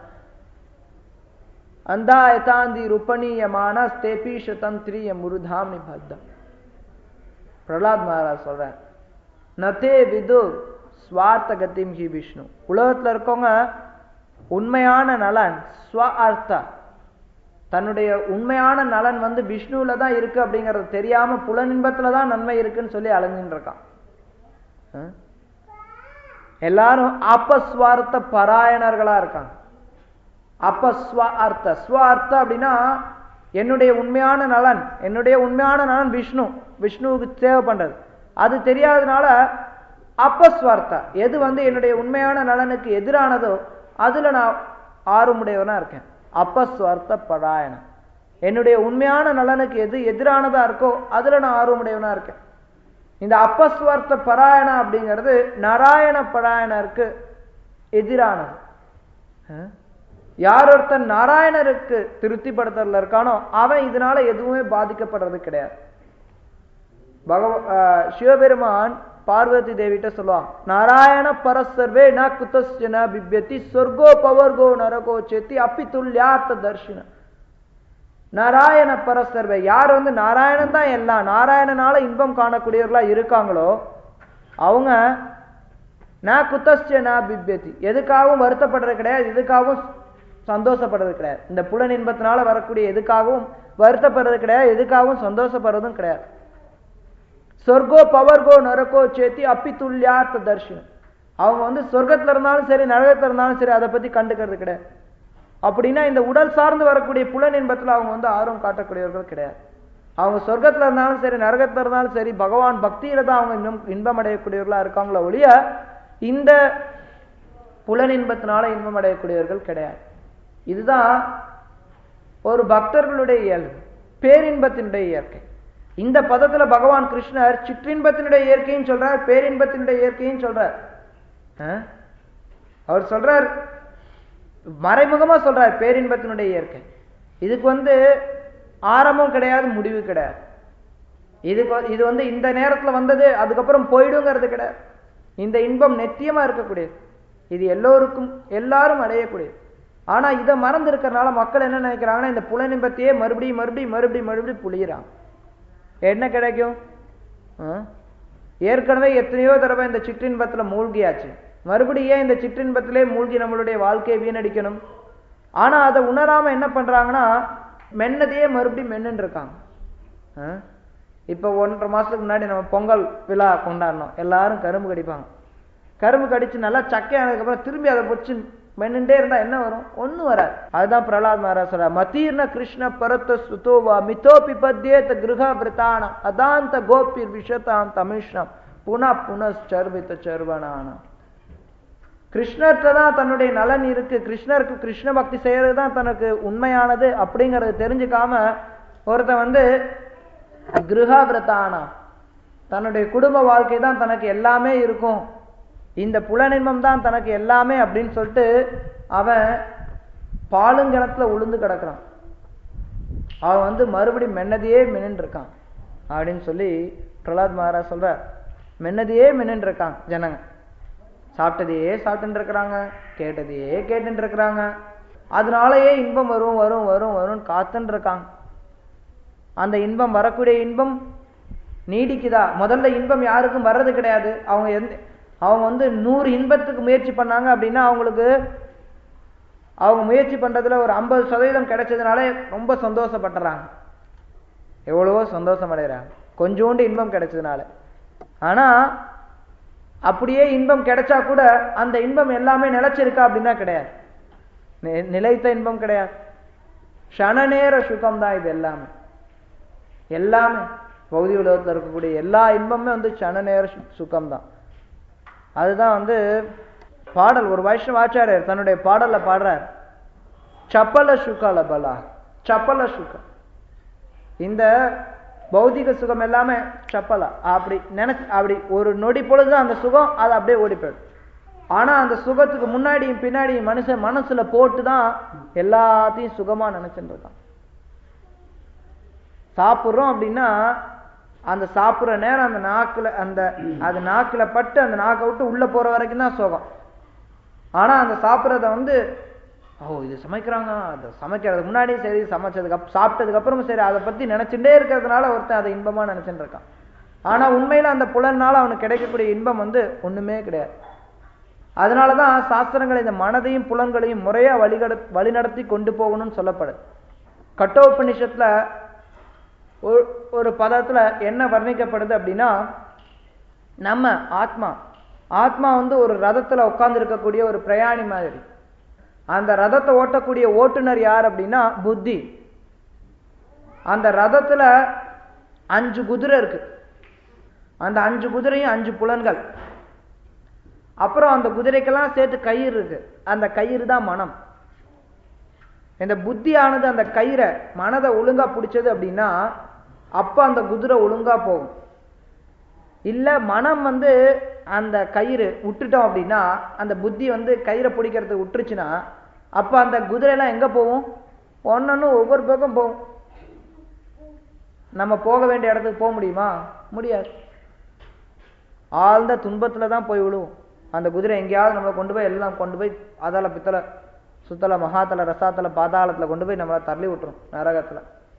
அந்தா யதாந்தி ருப்பணீயமான ஸ்தேபீஷ தந்திரிய முருதாம் நிபத்தம் பிரகலாத் மகாராஜ் சொல்றார் நதே விதுர் ஸ்வார்த்த கதிம் ஹி விஷ்ணு உலகத்துல இருக்கவங்க உண்மையான நலன் ஸ்வ அர்த்தா தன்னுடைய உண்மையான நலன் வந்து விஷ்ணுல தான் இருக்கு அப்படிங்கறது தெரியாம புலனின்பத்துல தான் நன்மை இருக்குன்னு சொல்லி அலைஞ்சுட்டு இருக்கான் அஹ்? எல்லாரும் அப்பஸ்வார்த்த பராயணர்களா இருக்காங்க அப்பஸ்வ அர்த்த ஸ்வ அர்த்த அப்படின்னா என்னுடைய உண்மையான நலன் என்னுடைய உண்மையான நலன் விஷ்ணு விஷ்ணுவுக்கு சேவை பண்றது அது தெரியாதனால அப்பஸ்வார்த்தா எது வந்து என்னுடைய உண்மையான நலனுக்கு எதிரானதோ அதுல நான் ஆர்வமுடையவனா இருக்கேன் அப்பஸ்வார்த்த பராயணம் என்னுடைய உண்மையான நலனுக்கு எது எதிரானதா இருக்கோ அதுல நான் ஆர்வமுடையவனா இருக்கேன் இந்த அப்பஸ்வார்த்த பராயண அப்படிங்கிறது நாராயண பராயணருக்கு எதிரானது அஹ்? யார் ஒருத்தன் நாராயணருக்கு திருப்திப்படுத்துறதுல இருக்கானோ அவன் இதனால எதுவுமே பாதிக்கப்படுறது கிடையாது பகவ ஆஹ் சிவபெருமான் பார்வதி தேவிட்ட சொல்லுவான் நாராயண பரசர்வே ந குதஸ்யன பிப்யதி சொர்க்கோ பவர்கோ நரகோ சேத்தி அப்பி துல்யார்த்த தர்ஷன நாராயண பரசர்வே யார் வந்து நாராயணன் தான் எல்லாம் நாராயணனால இன்பம் காணக்கூடியவர்களா இருக்காங்களோ அவங்க நான் குத்தஸ்ய நான் பிப்யதி எதுக்காகவும் வருத்தப்படுறது கிடையாது எதுக்காகவும் சந்தோஷப்படுறது கிடையாது இந்த புலன் இன்பத்தினால வரக்கூடிய எதுக்காகவும் வருத்தப்படுறது கிடையாது எதுக்காகவும் சந்தோஷப்படுறதும் கிடையாது சொர்க்கோ பவர்கோ நரக்கோ சேத்தி அப்பி துல்யார்த்த தர்ஷனம் அவங்க வந்து சொர்க்கத்துல இருந்தாலும் சரி நரகத்துல இருந்தாலும் சரி அதை பத்தி கண்டுக்கிறது கிடையாது அப்படின்னா இந்த உடல் சார்ந்து வரக்கூடிய புலன் இன்பத்துல அவங்க வந்து ஆர்வம் காட்டக்கூடியவர்கள் கிடையாது அவங்க சொர்க்கத்துல இருந்தாலும் சரி நரகத்துல இருந்தாலும் சரி பகவான் பக்தியில தான் அவங்க இன்னும் இன்பம் அடையக்கூடியவர்களா இருக்காங்களோ ஒழிய இந்த புலனின்பத்தினால இன்பம் அடையக்கூடியவர்கள் கிடையாது இதுதான் ஒரு பக்தர்களுடைய இயல்பு பேரின்பத்தினுடைய இயற்கை இந்த பதத்துல பகவான் கிருஷ்ணர் சிற்றின்பத்தினுடைய இயற்கையும் சொல்றார் பேரின்பத்தினுடைய இயற்கையும் சொல்றார் ஆ? அவர் சொல்றார் மறைமுகமா சொல்றார் பேரின்பத்தினுடைய இயற்கை இதுக்கு வந்து ஆரம்பம் கிடையாது முடிவு கிடையாது இதுக்கு வந்து- இது வந்து இந்த நேரத்துல வந்தது அதுக்கப்புறம் போயிடுங்கிறது கிடையாது இந்த இன்பம் நித்தியமா இருக்கக்கூடியது இது எல்லோருக்கும் எல்லாரும் அடையக்கூடியது ஆனா இதை மறந்து இருக்கறனால மக்கள் என்ன நினைக்கிறாங்கன்னா இந்த புலனின்பத்தையே மறுபடியும் மறுபடியும் மறுபடியும் மறுபடியும் புளியிறாங்க என்ன கிடைக்கும் ஆ? ஏற்கனவே எத்தனையோ தடவை இந்த சிற்றின்பத்துல மூழ்கியாச்சு மறுபடியும் ஏன் இந்த சிற்றின்பத்திலே மூழ்கி நம்மளுடைய வாழ்க்கையை வீணடிக்கணும் ஆனா அதை உணராம என்ன பண்றாங்கன்னா மென்னதையே மறுபடியும் மென்னுன்னு இருக்காங்க ஆ? இப்ப ஒன்றரை மாசத்துக்கு முன்னாடி நம்ம பொங்கல் விழா கொண்டாடினோம் எல்லாரும் கரும்பு கடிப்பாங்க கரும்பு கடிச்சு நல்லா சக்கையானதுக்கப்புறம் திரும்பி அதை பிடிச்சி மென்னுட்டே இருந்தா என்ன வரும் ஒண்ணும் வராது அதுதான் பிரகலாத் மகாராஜ் சொல்ற மதீர்ண கிருஷ்ண பரத்த சுதோவா மிதோபி பத்யேத கிருஹ விரதானம் அதாந்த கோபிர் விஷதாம் தமிஷ்ணம் புன புனச்சர்வித்த சர்வனானம் கிருஷ்ணர்கிட்ட தான் தன்னுடைய நலன் இருக்கு கிருஷ்ணருக்கு கிருஷ்ண பக்தி செய்யறது தான் தனக்கு உண்மையானது அப்படிங்கறது தெரிஞ்சுக்காம ஒருத்தன் வந்து கிருஹாவிரதானா தன்னுடைய குடும்ப வாழ்க்கை தான் தனக்கு எல்லாமே இருக்கும் இந்த புலனின்பம் தான் தனக்கு எல்லாமே அப்படின்னு சொல்லிட்டு அவன் பாலுங்கிணத்துல உளுந்து கிடக்குறான் அவன் வந்து மறுபடியும் மென்னதையே மின்னு இருக்கான் அப்படின்னு சொல்லி பிரகலாத் மகாராஜ் சொல்றார் மென்னதையே மின்னு இருக்கான் ஜனங்க சாப்பிட்டதையே சாப்பிட்டுட்டு இருக்கிறாங்க கேட்டதையே கேட்டுட்டு இருக்கிறாங்க அதனாலயே இன்பம் வரும் வரும் வரும் வரும்னு காத்துன்னு இருக்காங்க அந்த இன்பம் வரக்கூடிய இன்பம் நீடிக்குதா முதல்ல இன்பம் யாருக்கும் வர்றது கிடையாது அவங்க எந்த அவங்க வந்து நூறு இன்பத்துக்கு முயற்சி பண்ணாங்க அப்படின்னா அவங்களுக்கு அவங்க முயற்சி பண்றதுல ஒரு ஐம்பது சதவீதம் கிடைச்சதுனால ரொம்ப சந்தோஷப்பட்டுறாங்க எவ்வளவோ சந்தோஷம் அடைகிறாங்க கொஞ்சோண்டு இன்பம் கிடைச்சதுனால ஆனா அப்படியே இன்பம் கிடைச்சா கூட அந்த இன்பம் எல்லாமே நிலைச்சிருக்கா அப்படின்னா கிடையாது நி- நிலைத்த இன்பம் கிடையாது க்ஷண நேர சுகம் தான் இது எல்லாமே எல்லாமே பௌதி உலகத்தில் இருக்கக்கூடிய எல்லா இன்பமுமே வந்து க்ஷண நேர சுகம் தான் அதுதான் வந்து பாடல் ஒரு வைஷ்ணவ ஆச்சாரியர் தன்னுடைய பாடல்ல பாடுறார் சப்பல சுகால பலா சப்பல சுகம் இந்த பௌதிக சுகம் எல்லாமே சப்பலா அப்படி நினைச்சு அப்படி ஒரு நொடி பொழுது அந்த சுகம் அது அப்படியே ஓடி போயிடும் ஆனா அந்த சுகத்துக்கு முன்னாடியும் பின்னாடியும் மனுஷன் மனசுல போட்டு தான் எல்லாத்தையும் சுகமா நினைச்சுட்டு இருக்கான் சாப்பிட்றோம் அப்படின்னா அந்த சாப்பிட்ற நேரம் அந்த நாக்குல அந்த அது நாக்குல பட்டு அந்த நாக்கை விட்டு உள்ள போற வரைக்கும் தான் சுகம் ஆனா அந்த சாப்பிட்றத வந்து ஓ இது சமைக்கிறாங்க அதை சமைக்கிறதுக்கு முன்னாடி சரி சமைச்சதுக்கு அப் சாப்பிட்டதுக்கு அப்புறமும் சரி அதை பத்தி நினைச்சுட்டே இருக்கிறதுனால ஒருத்தன் அதை இன்பமா நினைச்சுட்டு இருக்கான் ஆனா உண்மையில அந்த புலனால அவனுக்கு கிடைக்கக்கூடிய இன்பம் வந்து ஒண்ணுமே கிடையாது அதனாலதான் சாஸ்திரங்கள் இந்த மனதையும் புலன்களையும் முறையா வழிகட வழிநடத்தி கொண்டு போகணும்னு சொல்லப்படுது கட்டோபனிஷத்துல ஒரு- ஒரு பதத்துல என்ன வர்ணிக்கப்படுது அப்படின்னா நம்ம ஆத்மா ஆத்மா வந்து ஒரு ரதத்துல உட்கார்ந்து இருக்கக்கூடிய ஒரு பிரயாணி மாதிரி அந்த ரதத்தை ஓட்டக்கூடிய ஓட்டுநர் யார் அப்படின்னா புத்தி அந்த ரதத்துல அஞ்சு குதிரை இருக்கு அந்த அஞ்சு குதிரையும் அஞ்சு புலன்கள் அப்புறம் அந்த குதிரைக்கெல்லாம் சேர்த்து கயிறு இருக்கு அந்த கயிறு தான் மனம் இந்த புத்தியானது அந்த கயிறை மனதை ஒழுங்கா பிடிச்சது அப்படின்னா அப்ப அந்த குதிரை ஒழுங்கா போகும் இல்ல மனம் வந்து அந்த கயிறு விட்டுட்டோம் அப்படின்னா அந்த புத்தி வந்து கயிறை பிடிக்கிறதுக்கு விட்டுருச்சுன்னா அப்ப அந்த குதிரைலாம் எங்க போகும் ஒன்னொன்னு ஒவ்வொரு பக்கம் போகும் நம்ம போக வேண்டிய இடத்துக்கு போக முடியுமா முடியாது ஆழ்ந்த துன்பத்துல தான் போய் விழுவும் அந்த குதிரை எங்கேயாவது நம்மளை கொண்டு போய் எல்லாம் கொண்டு போய் அதால பித்தளை சுத்தல மகாத்தல ரசாத்தல பாதாளத்துல கொண்டு போய் நம்மளை தள்ளி விட்டுரும் நரகத்துல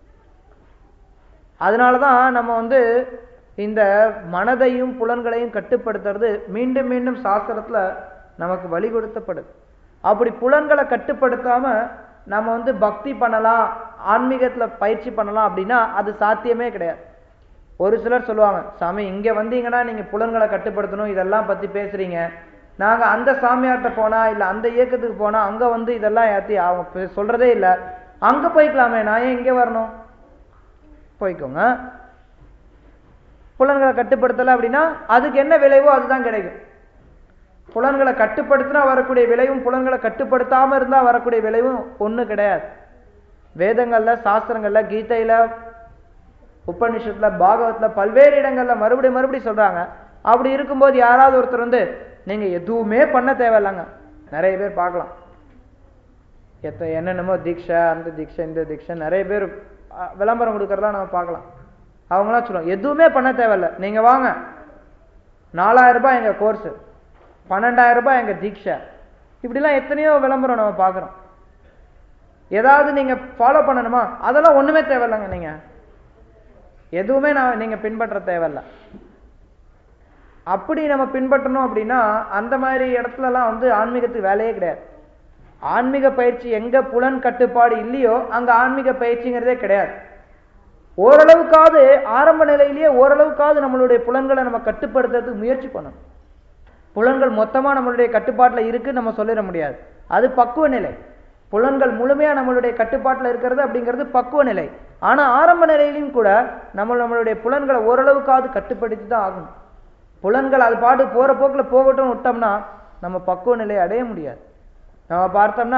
அதனாலதான் நம்ம வந்து இந்த மனதையும் புலன்களையும் கட்டுப்படுத்துறது மீண்டும் மீண்டும் சாஸ்திரத்துல நமக்கு வழி கொடுத்தப்படுது அப்படி புலன்களை கட்டுப்படுத்தாம நம்ம வந்து பக்தி பண்ணலாம் ஆன்மீகத்துல பயிற்சி பண்ணலாம் அப்படின்னா அது சாத்தியமே கிடையாது ஒரு சிலர் சொல்லுவாங்க சாமி இங்க வந்தீங்கன்னா நீங்க புலன்களை கட்டுப்படுத்தணும் இதெல்லாம் பத்தி பேசுறீங்க நாங்க அந்த சாமியார்ட்ட போனா இல்ல அந்த இயக்கத்துக்கு போனா அங்க வந்து இதெல்லாம் ஏத்தி அவங்க பே- சொல்றதே இல்ல அங்க போய்க்கலாமே நான் ஏன் இங்க வரணும் போய்க்கோங்க புலன்களை கட்டுப்படுத்தல அப்படின்னா அதுக்கு என்ன விளைவோ அதுதான் கிடைக்கும் புலன்களை கட்டுப்படுத்தினா வரக்கூடிய விளைவும் புலன்களை கட்டுப்படுத்தாம இருந்தா வரக்கூடிய விளைவும் ஒண்ணு கிடையாது வேதங்கள்ல சாஸ்திரங்கள்ல கீதையில உபநிஷத்துல பாகவத்துல பல்வேறு இடங்கள்ல மறுபடியும் மறுபடியும் சொல்றாங்க அப்படி இருக்கும்போது யாராவது ஒருத்தர் வந்து நீங்க எதுவுமே பண்ண தேவையில்லைங்க நிறைய பேர் பார்க்கலாம் எத்த என்னென்னமோ தீட்சை அந்த தீட்சை இந்த தீட்சை நிறைய பேர் அஹ், விளம்பரம் கொடுக்கறதா நம்ம பார்க்கலாம் அவங்களாம் சொல்லுவாங்க எதுவுமே பண்ண தேவையில்ல நீங்க வாங்க நாலாயிரம் ரூபாய் எங்க கோர்ஸ் பன்னெண்டாயிரம் ரூபாய் எங்க தீட்சை இப்படிலாம் எத்தனையோ விளம்பரம் நம்ம பார்க்குறோம் ஏதாவது நீங்க ஃபாலோ பண்ணணுமா அதெல்லாம் ஒண்ணுமே தேவையில்லைங்க நீங்க எதுவுமே நான் நீங்க பின்பற்ற தேவையில்ல அப்படி நம்ம பின்பற்றணும் அப்படின்னா அந்த மாதிரி இடத்துலலாம் வந்து ஆன்மீகத்துக்கு வேலையே கிடையாது ஆன்மீக பயிற்சி எங்க புலன் கட்டுப்பாடு இல்லையோ அங்க ஆன்மீக பயிற்சிங்கிறதே கிடையாது ஓரளவுக்காவது ஆரம்ப நிலையிலேயே ஓரளவுக்காவது நம்மளுடைய புலன்களை நம்ம கட்டுப்படுத்துறதுக்கு முயற்சி பண்ணணும் புலன்கள் மொத்தமா நம்மளுடைய கட்டுப்பாட்டுல இருக்கு நம்ம சொல்லிட முடியாது அது பக்குவ நிலை புலன்கள் முழுமையா நம்மளுடைய கட்டுப்பாட்டுல இருக்கிறது அப்படிங்கிறது பக்குவ நிலை ஆனா ஆரம்ப நிலையிலும் கூட நம்ம நம்மளுடைய புலன்களை ஓரளவுக்காவது கட்டுப்படுத்தி தான் ஆகணும் புலன்கள் அது பாட்டு போற போக்குல போகட்டும் விட்டோம்னா நம்ம பக்குவ நிலையை அடைய முடியாது நம்ம பார்த்தோம்னா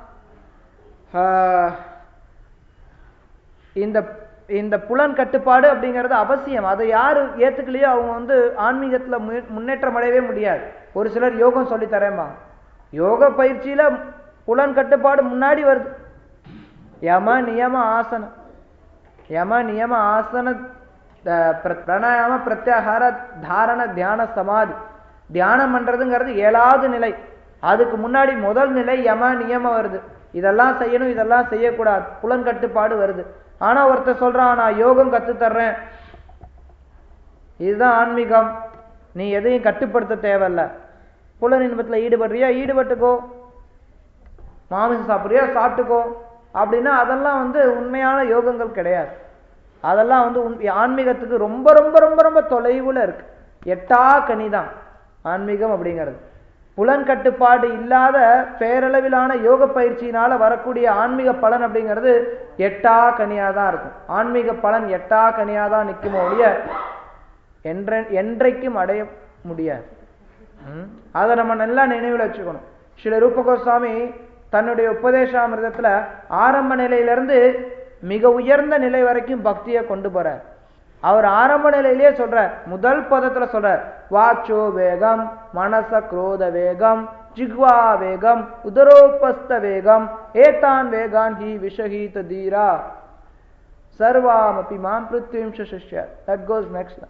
ஆஹ், இந்த இந்த புலன் கட்டுப்பாடு அப்படிங்கிறது அவசியம் அதை யாரு ஏத்துக்கலையோ அவங்க வந்து ஆன்மீகத்துல மு- முன்னேற்றம் அடையவே முடியாது ஒரு சிலர் யோகம் சொல்லி தரேம்பாங்க யோக பயிற்சியில புலன் கட்டுப்பாடு முன்னாடி வருது யம நியம ஆசனம் யம நியம ஆசன த- பிர- பிராணாயாம பிரத்யாகார தாரண தியான சமாதி தியானம் பண்றதுங்கிறது ஏழாவது நிலை அதுக்கு முன்னாடி முதல் நிலை யம நியம வருது இதெல்லாம் செய்யணும் இதெல்லாம் செய்யக்கூடாது புலன் கட்டுப்பாடு வருது ஆனா ஒருத்தர் சொல்றான் நான் யோகம் கத்து தர்றேன் இதுதான் ஆன்மீகம் நீ எதையும் கட்டுப்படுத்த தேவையில்ல புலன் இன்பத்துல ஈடுபடுறியா ஈடுபட்டுக்கோ மாமிசம் சாப்பிட்றியா சாப்பிட்டுக்கோ அப்படின்னா அதெல்லாம் வந்து உண்மையான யோகங்கள் கிடையாது அதெல்லாம் வந்து உண்- ஆன்மீகத்துக்கு ரொம்ப ரொம்ப ரொம்ப ரொம்ப தொலைவுல இருக்கு எட்டா கனிதான் ஆன்மீகம் அப்படிங்கிறது புலன் கட்டுப்பாடு இல்லாத பேரளவிலான யோக பயிற்சியினால வரக்கூடிய ஆன்மீக பலன் அப்படிங்கிறது எட்டா கனியா தான் இருக்கும் ஆன்மீக பலன் எட்டா கனியா தான் நிற்குமோ ஒழிய என்ற என்றைக்கும் அடைய முடியாது ம்? அதை நம்ம நல்லா நினைவில் வச்சுக்கணும் ஸ்ரீ ரூப கோஸ்வாமி தன்னுடைய உபதேசாமிர்தத்துல ஆரம்ப நிலையிலிருந்து மிக உயர்ந்த நிலை வரைக்கும் பக்தியை கொண்டு போறார் அவர் ஆரம்ப நிலையிலேயே சொல்றார் முதல் பதத்துல சொல்றார் வாச்சோ வேகம் மனச குரோத வேகம் ஜிக்வா வேகம் உதரோபஸ்த வேகம் ஏதான் வேகான் ஹி விஷஹீத தீரா சர்வாமபி மாம் பிருத்வீம் சிஷ்ய தட் கோஸ் நெக்ஸ்ட்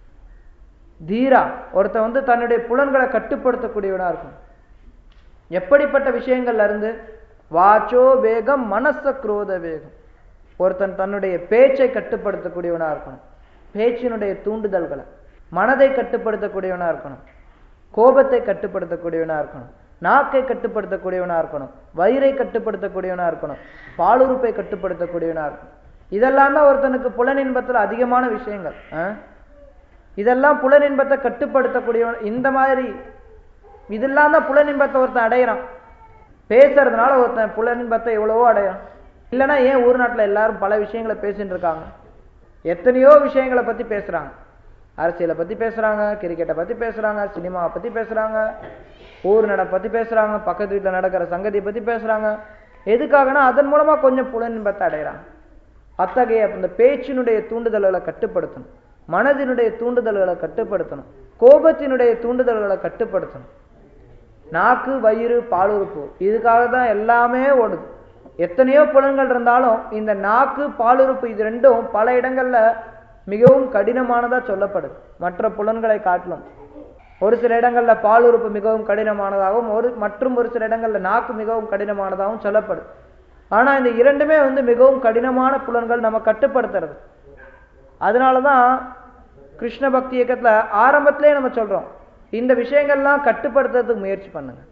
தீரா ஒருத்தன் வந்து தன்னுடைய புலன்களை கட்டுப்படுத்தக்கூடியவனா இருக்கும் எப்படிப்பட்ட விஷயங்கள்ல இருந்து வாச்சோ வேகம் மனச குரோத வேகம் ஒருத்தன் தன்னுடைய பேச்சை கட்டுப்படுத்தக்கூடியவனா இருக்கணும் பேச்சினுடைய தூண்டுதல்களை மனதை கட்டுப்படுத்தக்கூடியவனா இருக்கணும் கோபத்தை கட்டுப்படுத்தக்கூடியவனா இருக்கணும் நாக்கை கட்டுப்படுத்தக்கூடியவனா இருக்கணும் வயிறை கட்டுப்படுத்தக்கூடியவனா இருக்கணும் பாலுறுப்பை கட்டுப்படுத்தக்கூடியவனா இருக்கணும் இதெல்லாம் தான் ஒருத்தனுக்கு புலனின்பத்துல அதிகமான விஷயங்கள் ஆ? இதெல்லாம் புலனின்பத்தை கட்டுப்படுத்தக்கூடியவன் இந்த மாதிரி இதெல்லாம் தான் புலனின்பத்தை ஒருத்தன் அடையிறான் பேசுறதுனால ஒருத்தன் புலனின்பத்தை எவ்வளவோ அடையான் இல்லைன்னா ஏன் ஊர் நாட்டுல எல்லாரும் பல விஷயங்களை பேசிட்டு இருக்காங்க எத்தனையோ விஷயங்களை பத்தி பேசுறாங்க அரசியலை பத்தி பேசுறாங்க கிரிக்கெட்டை பத்தி பேசுறாங்க சினிமாவை பத்தி பேசுறாங்க ஊர் நட பத்தி பேசுறாங்க பக்கத்து வீட்டுல நடக்கிற சங்கதியை பத்தி பேசுறாங்க எதுக்காகனா அதன் மூலமா கொஞ்சம் புலனின்பத்தை அடையிறாங்க அத்தகைய இந்த பேச்சினுடைய தூண்டுதல்களை கட்டுப்படுத்தணும் மனதினுடைய தூண்டுதல்களை கட்டுப்படுத்தணும் கோபத்தினுடைய தூண்டுதல்களை கட்டுப்படுத்தணும் நாக்கு வயிறு பாலுறுப்பு இதுக்காக தான் எல்லாமே ஓடுது எத்தனையோ புலன்கள் இருந்தாலும் இந்த நாக்கு பாலுறுப்பு இது ரெண்டும் பல இடங்கள்ல மிகவும் கடினமானதா சொல்லப்படுது மற்ற புலன்களை காட்டிலும் ஒரு சில இடங்கள்ல பாலுறுப்பு மிகவும் கடினமானதாகவும் ஒரு மற்றும் ஒரு சில இடங்கள்ல நாக்கு மிகவும் கடினமானதாகவும் சொல்லப்படுது ஆனா இந்த இரண்டுமே வந்து மிகவும் கடினமான புலன்கள் நம்ம கட்டுப்படுத்துறது அதனாலதான் கிருஷ்ண பக்தி இயக்கத்துல ஆரம்பத்திலே நம்ம சொல்றோம் இந்த விஷயங்கள்லாம் கட்டுப்படுத்துறதுக்கு முயற்சி பண்ணுங்க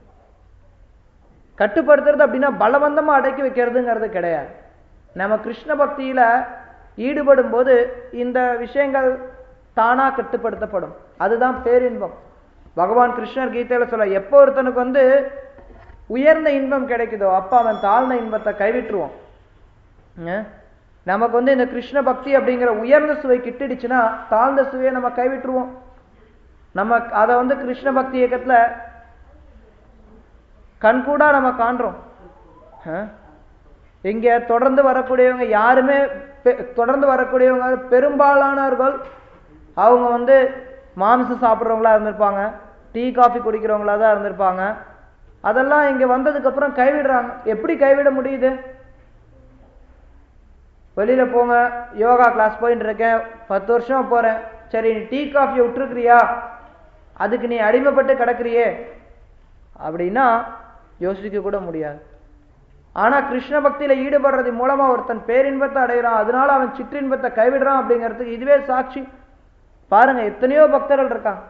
கட்டுப்படுத்துறது அப்படின்னா பலவந்தமா அடக்கி வைக்கிறதுங்கிறது கிடையாது நம்ம கிருஷ்ண பக்தியில ஈடுபடும் போது இந்த விஷயங்கள் தானா கட்டுப்படுத்தப்படும் அதுதான் பேரின்பம் பகவான் கிருஷ்ணர் கீதையில சொல்ல எப்போ ஒருத்தனுக்கு வந்து உயர்ந்த இன்பம் கிடைக்குதோ அப்ப அவன் தாழ்ந்த இன்பத்தை கைவிட்டுருவான் ஏன்? நமக்கு வந்து இந்த கிருஷ்ண பக்தி அப்படிங்கிற உயர்ந்த சுவை கிட்டிடுச்சுன்னா தாழ்ந்த சுவையை நம்ம கைவிட்டுருவோம் நம்ம அதை வந்து கிருஷ்ண பக்தி இயக்கத்துல கண்கூடா நம்ம காண்றோம் ஆ? இங்க தொடர்ந்து வரக்கூடியவங்க யாருமே பெ- தொடர்ந்து வரக்கூடியவங்க பெரும்பாலானவர்கள் அவங்க வந்து மாமிசம் சாப்பிட்றவங்களா இருந்திருப்பாங்க டீ காஃபி குடிக்கிறவங்களா தான் இருந்திருப்பாங்க அதெல்லாம் இங்க வந்ததுக்கு அப்புறம் கைவிடுறாங்க எப்படி கைவிட முடியுது வெளியில போங்க யோகா கிளாஸ் போயிட்டு இருக்கேன் பத்து வருஷம் போறேன் சரி நீ டீ காஃபியை விட்டுருக்கிறியா அதுக்கு நீ அடிமைப்பட்டு கிடக்குறியே அப்படின்னா யோசிக்க கூட முடியாது ஆனா கிருஷ்ண பக்தியில ஈடுபடுறது மூலமா ஒருத்தன் பேரின்பத்தை அடைகிறான் அதனால அவன் சிற்றின்பத்தை கைவிடுறான் அப்படிங்கிறதுக்கு இதுவே சாட்சி பாருங்க எத்தனையோ பக்தர்கள் இருக்காங்க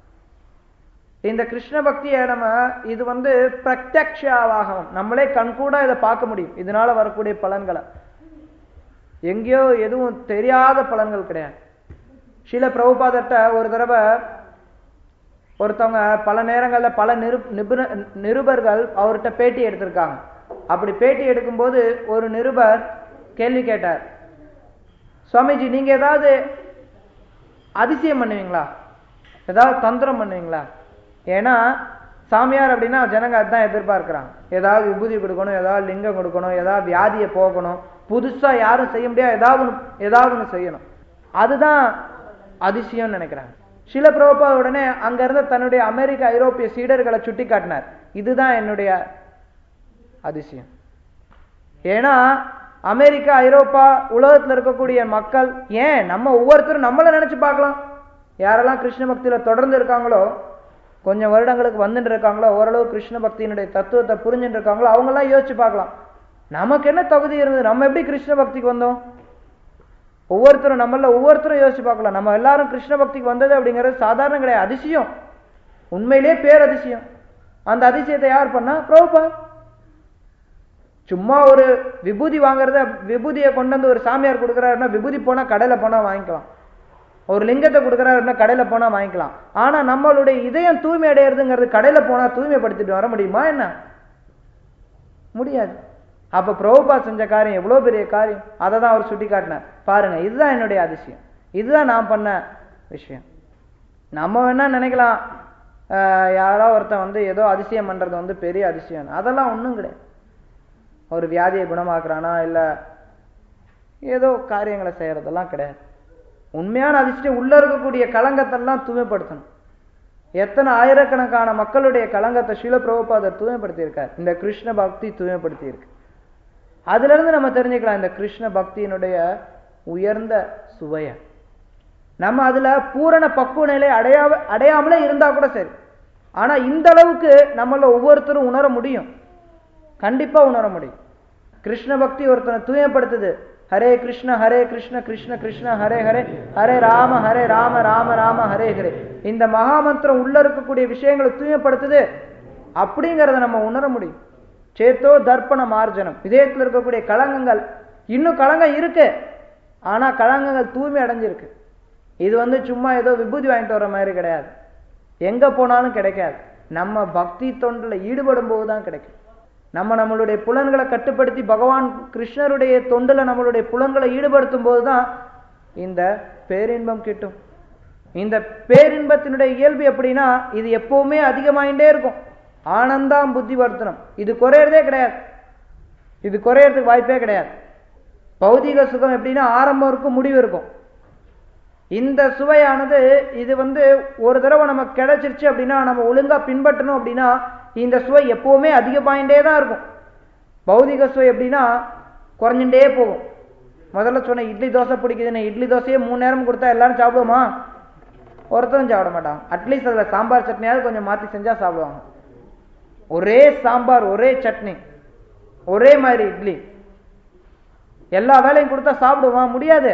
இந்த கிருஷ்ண பக்தியை நம்ம இது வந்து பிரத்யக்ஷாவாகம் நம்மளே கண்கூடா இதை பார்க்க முடியும் இதனால வரக்கூடிய பலன்களை எங்கேயோ எதுவும் தெரியாத பலன்கள் கிடையாது சில பிரபுபாதர்கிட்ட ஒரு தடவை ஒருத்தவங்க பல நேரங்கள்ல பல நிரு நிபுண நிருபர்கள் அவர்கிட்ட பேட்டி எடுத்திருக்காங்க அப்படி பேட்டி எடுக்கும்போது ஒரு நிருபர் கேள்வி கேட்டார் சுவாமிஜி நீங்க ஏதாவது அதிசயம் பண்ணுவீங்களா ஏதாவது தந்திரம் பண்ணுவீங்களா ஏன்னா சாமியார் அப்படின்னா ஜனங்க அதுதான் எதிர்பார்க்கிறாங்க ஏதாவது விபூதி கொடுக்கணும் ஏதாவது லிங்கம் கொடுக்கணும் ஏதாவது வியாதியை போகணும் புதுசா யாரும் செய்ய முடியாது ஏதாவது ஒண்ணு- ஏதாவது ஒன்று செய்யணும் அதுதான் அதிசயம்னு நினைக்கிறாங்க சில பிரபா உடனே அங்க இருந்த தன்னுடைய அமெரிக்க ஐரோப்பிய சீடர்களை சுட்டி காட்டினார் இதுதான் என்னுடைய அதிசயம் ஏன்னா அமெரிக்கா ஐரோப்பா உலகத்துல இருக்கக்கூடிய மக்கள் ஏன் நம்ம ஒவ்வொருத்தரும் நம்மள நினைச்சு பார்க்கலாம் யாரெல்லாம் கிருஷ்ண பக்தியில தொடர்ந்து இருக்காங்களோ கொஞ்சம் வருடங்களுக்கு வந்துட்டு இருக்காங்களோ ஓரளவு கிருஷ்ண பக்தியினுடைய தத்துவத்தை புரிஞ்சுட்டு இருக்காங்களோ அவங்கெல்லாம் யோசிச்சு பார்க்கலாம் நமக்கு என்ன தகுதி இருந்தது நம்ம எப்படி கிருஷ்ண பக்திக்கு வந்தோம் ஒவ்வொருத்தரும் நம்மள ஒவ்வொருத்தரும் யோசிச்சு பார்க்கலாம் நம்ம எல்லாரும் கிருஷ்ண பக்திக்கு வந்தது அப்படிங்கிறது சாதாரண கிடையாது அதிசயம் உண்மையிலேயே பேர் அதிசயம் அந்த அதிசயத்தை யார் பண்ணா பிரபுபா சும்மா ஒரு விபூதி வாங்குறத விபூதியை கொண்டு வந்து ஒரு சாமியார் கொடுக்குறாருன்னா விபூதி போனா கடையில போனா வாங்கிக்கலாம் ஒரு லிங்கத்தை கொடுக்குறாருன்னா கடையில போனா வாங்கிக்கலாம் ஆனா நம்மளுடைய இதயம் தூய்மை அடையிறதுங்கிறது கடையில போனா தூய்மைப்படுத்திட்டு வர முடியுமா என்ன முடியாது அப்ப பிரபுபா செஞ்ச காரியம் எவ்வளவு பெரிய காரியம் அதை தான் அவர் சுட்டி காட்டினார் பாருங்க இதுதான் என்னுடைய அதிசயம் இதுதான் நான் பண்ண விஷயம் நம்ம வேணா நினைக்கலாம் ஆஹ் யாரோ ஒருத்தன் வந்து ஏதோ அதிசயம் பண்றது வந்து பெரிய அதிசயம் அதெல்லாம் ஒண்ணும் கிடையாது ஒரு வியாதியை குணமாக்குறானா இல்ல ஏதோ காரியங்களை செய்யறதெல்லாம் கிடையாது உண்மையான அதிர்ஷ்டம் உள்ள இருக்கக்கூடிய களங்கத்தெல்லாம் தூய்மைப்படுத்தணும் எத்தனை ஆயிரக்கணக்கான மக்களுடைய களங்கத்தை சில பிரபுபாதர் தூய்மைப்படுத்தியிருக்கார் இந்த கிருஷ்ண பக்தி தூய்மைப்படுத்தி இருக்கு அதுல இருந்து நம்ம தெரிஞ்சுக்கலாம் இந்த கிருஷ்ண பக்தியினுடைய உயர்ந்த சுவைய நம்ம அதுல பூரண பக்குவ நிலை அடையாம அடையாமலே இருந்தா கூட சரி ஆனா இந்த அளவுக்கு நம்மள ஒவ்வொருத்தரும் உணர முடியும் கண்டிப்பா உணர முடியும் கிருஷ்ண பக்தி ஒருத்தனை தூயப்படுத்துது ஹரே கிருஷ்ண ஹரே கிருஷ்ண கிருஷ்ண கிருஷ்ண ஹரே ஹரே ஹரே ராம ஹரே ராம ராம ராம ஹரே ஹரே இந்த மகாமந்திரம் உள்ள இருக்கக்கூடிய விஷயங்களை தூயப்படுத்துது அப்படிங்கிறத நம்ம உணர முடியும் சேத்தோ தர்ப்பண மார்ஜனம் இதயத்தில் இருக்கக்கூடிய களங்கங்கள் இன்னும் களங்கம் இருக்கு ஆனா களங்கங்கள் தூய்மை அடைஞ்சிருக்கு இது வந்து சும்மா ஏதோ விபூதி வாங்கிட்டு வர மாதிரி கிடையாது எங்க போனாலும் கிடைக்காது நம்ம பக்தி தொண்டில் ஈடுபடும் போது தான் கிடைக்கும் நம்ம நம்மளுடைய புலன்களை கட்டுப்படுத்தி பகவான் கிருஷ்ணருடைய தொண்டுல நம்மளுடைய புலன்களை ஈடுபடுத்தும் போதுதான் இந்த பேரின்பம் கிட்டும் இந்த பேரின்பத்தினுடைய இயல்பு எப்படின்னா இது எப்பவுமே அதிகமாயிட்டே இருக்கும் ஆனந்தாம் புத்தி வர்த்தனம் இது குறையறதே கிடையாது இது குறையறதுக்கு வாய்ப்பே கிடையாது பௌதிக சுகம் எப்படின்னா ஆரம்பம் இருக்கும் முடிவு இருக்கும் இந்த சுவையானது இது வந்து ஒரு தடவை நமக்கு கிடைச்சிருச்சு அப்படின்னா நம்ம ஒழுங்கா பின்பற்றணும் அப்படின்னா இந்த சுவை எப்பவுமே அதிகமாயிட்டே தான் இருக்கும் பௌதிக சுவை எப்படின்னா குறைஞ்சுட்டே போகும் முதல்ல சொன்ன இட்லி தோசை பிடிக்குதுன்னு இட்லி தோசையே மூணு நேரம் கொடுத்தா எல்லாரும் சாப்பிடுவோமா ஒருத்தரும் சாப்பிட மாட்டாங்க அட்லீஸ்ட் அதில் சாம்பார் சட்னியாவது கொஞ்சம் மாற்றி செஞ்சா சாப்பிடுவாங்க ஒரே சாம்பார் ஒரே சட்னி ஒரே மாதிரி இட்லி எல்லா வேலையும் கொடுத்தா சாப்பிடுவான் முடியாது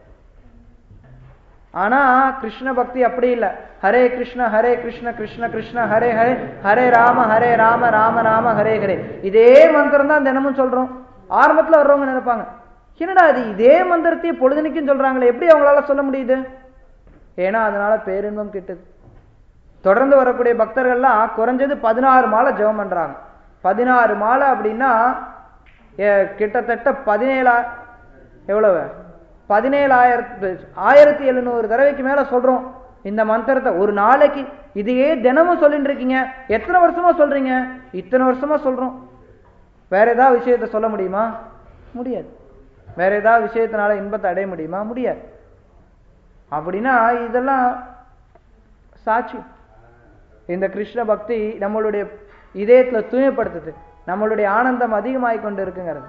ஆனா கிருஷ்ண பக்தி அப்படி இல்லை ஹரே கிருஷ்ண ஹரே கிருஷ்ண கிருஷ்ண கிருஷ்ண ஹரே ஹரே ஹரே ராம ஹரே ராம ராம ராம ஹரே ஹரே இதே மந்திரம் தான் தினமும் சொல்றோம் ஆரம்பத்துல வர்றவங்க நினைப்பாங்க என்னடா அது இதே மந்திரத்தையே பொழுதுனிக்கும் சொல்றாங்களே எப்படி அவங்களால சொல்ல முடியுது ஏன்னா அதனால பேரின்பம் கிட்டுது தொடர்ந்து வரக்கூடிய பக்தர்கள்லாம் குறைஞ்சது பதினாறு மாலை ஜெபம் பண்றாங்க பதினாறு மாலை அப்படின்னா எ- கிட்டத்தட்ட பதினேழா எவ்வளவு பதினேழாயிரத்து ஆயிரத்தி எழுநூறு தடவைக்கு மேல சொல்றோம் இந்த மந்திரத்தை ஒரு நாளைக்கு இதையே தினமும் சொல்லிட்டு இருக்கீங்க எத்தனை வருஷமா சொல்றீங்க இத்தனை வருஷமா சொல்றோம் வேற ஏதாவது விஷயத்த சொல்ல முடியுமா முடியாது வேற ஏதாவது விஷயத்தினால இன்பத்தை அடைய முடியுமா முடியாது அப்படின்னா இதெல்லாம் சாட்சி இந்த கிருஷ்ண பக்தி நம்மளுடைய இதயத்துல தூய்மைப்படுத்துது நம்மளுடைய ஆனந்தம் அதிகமாகி கொண்டு இருக்குங்கிறது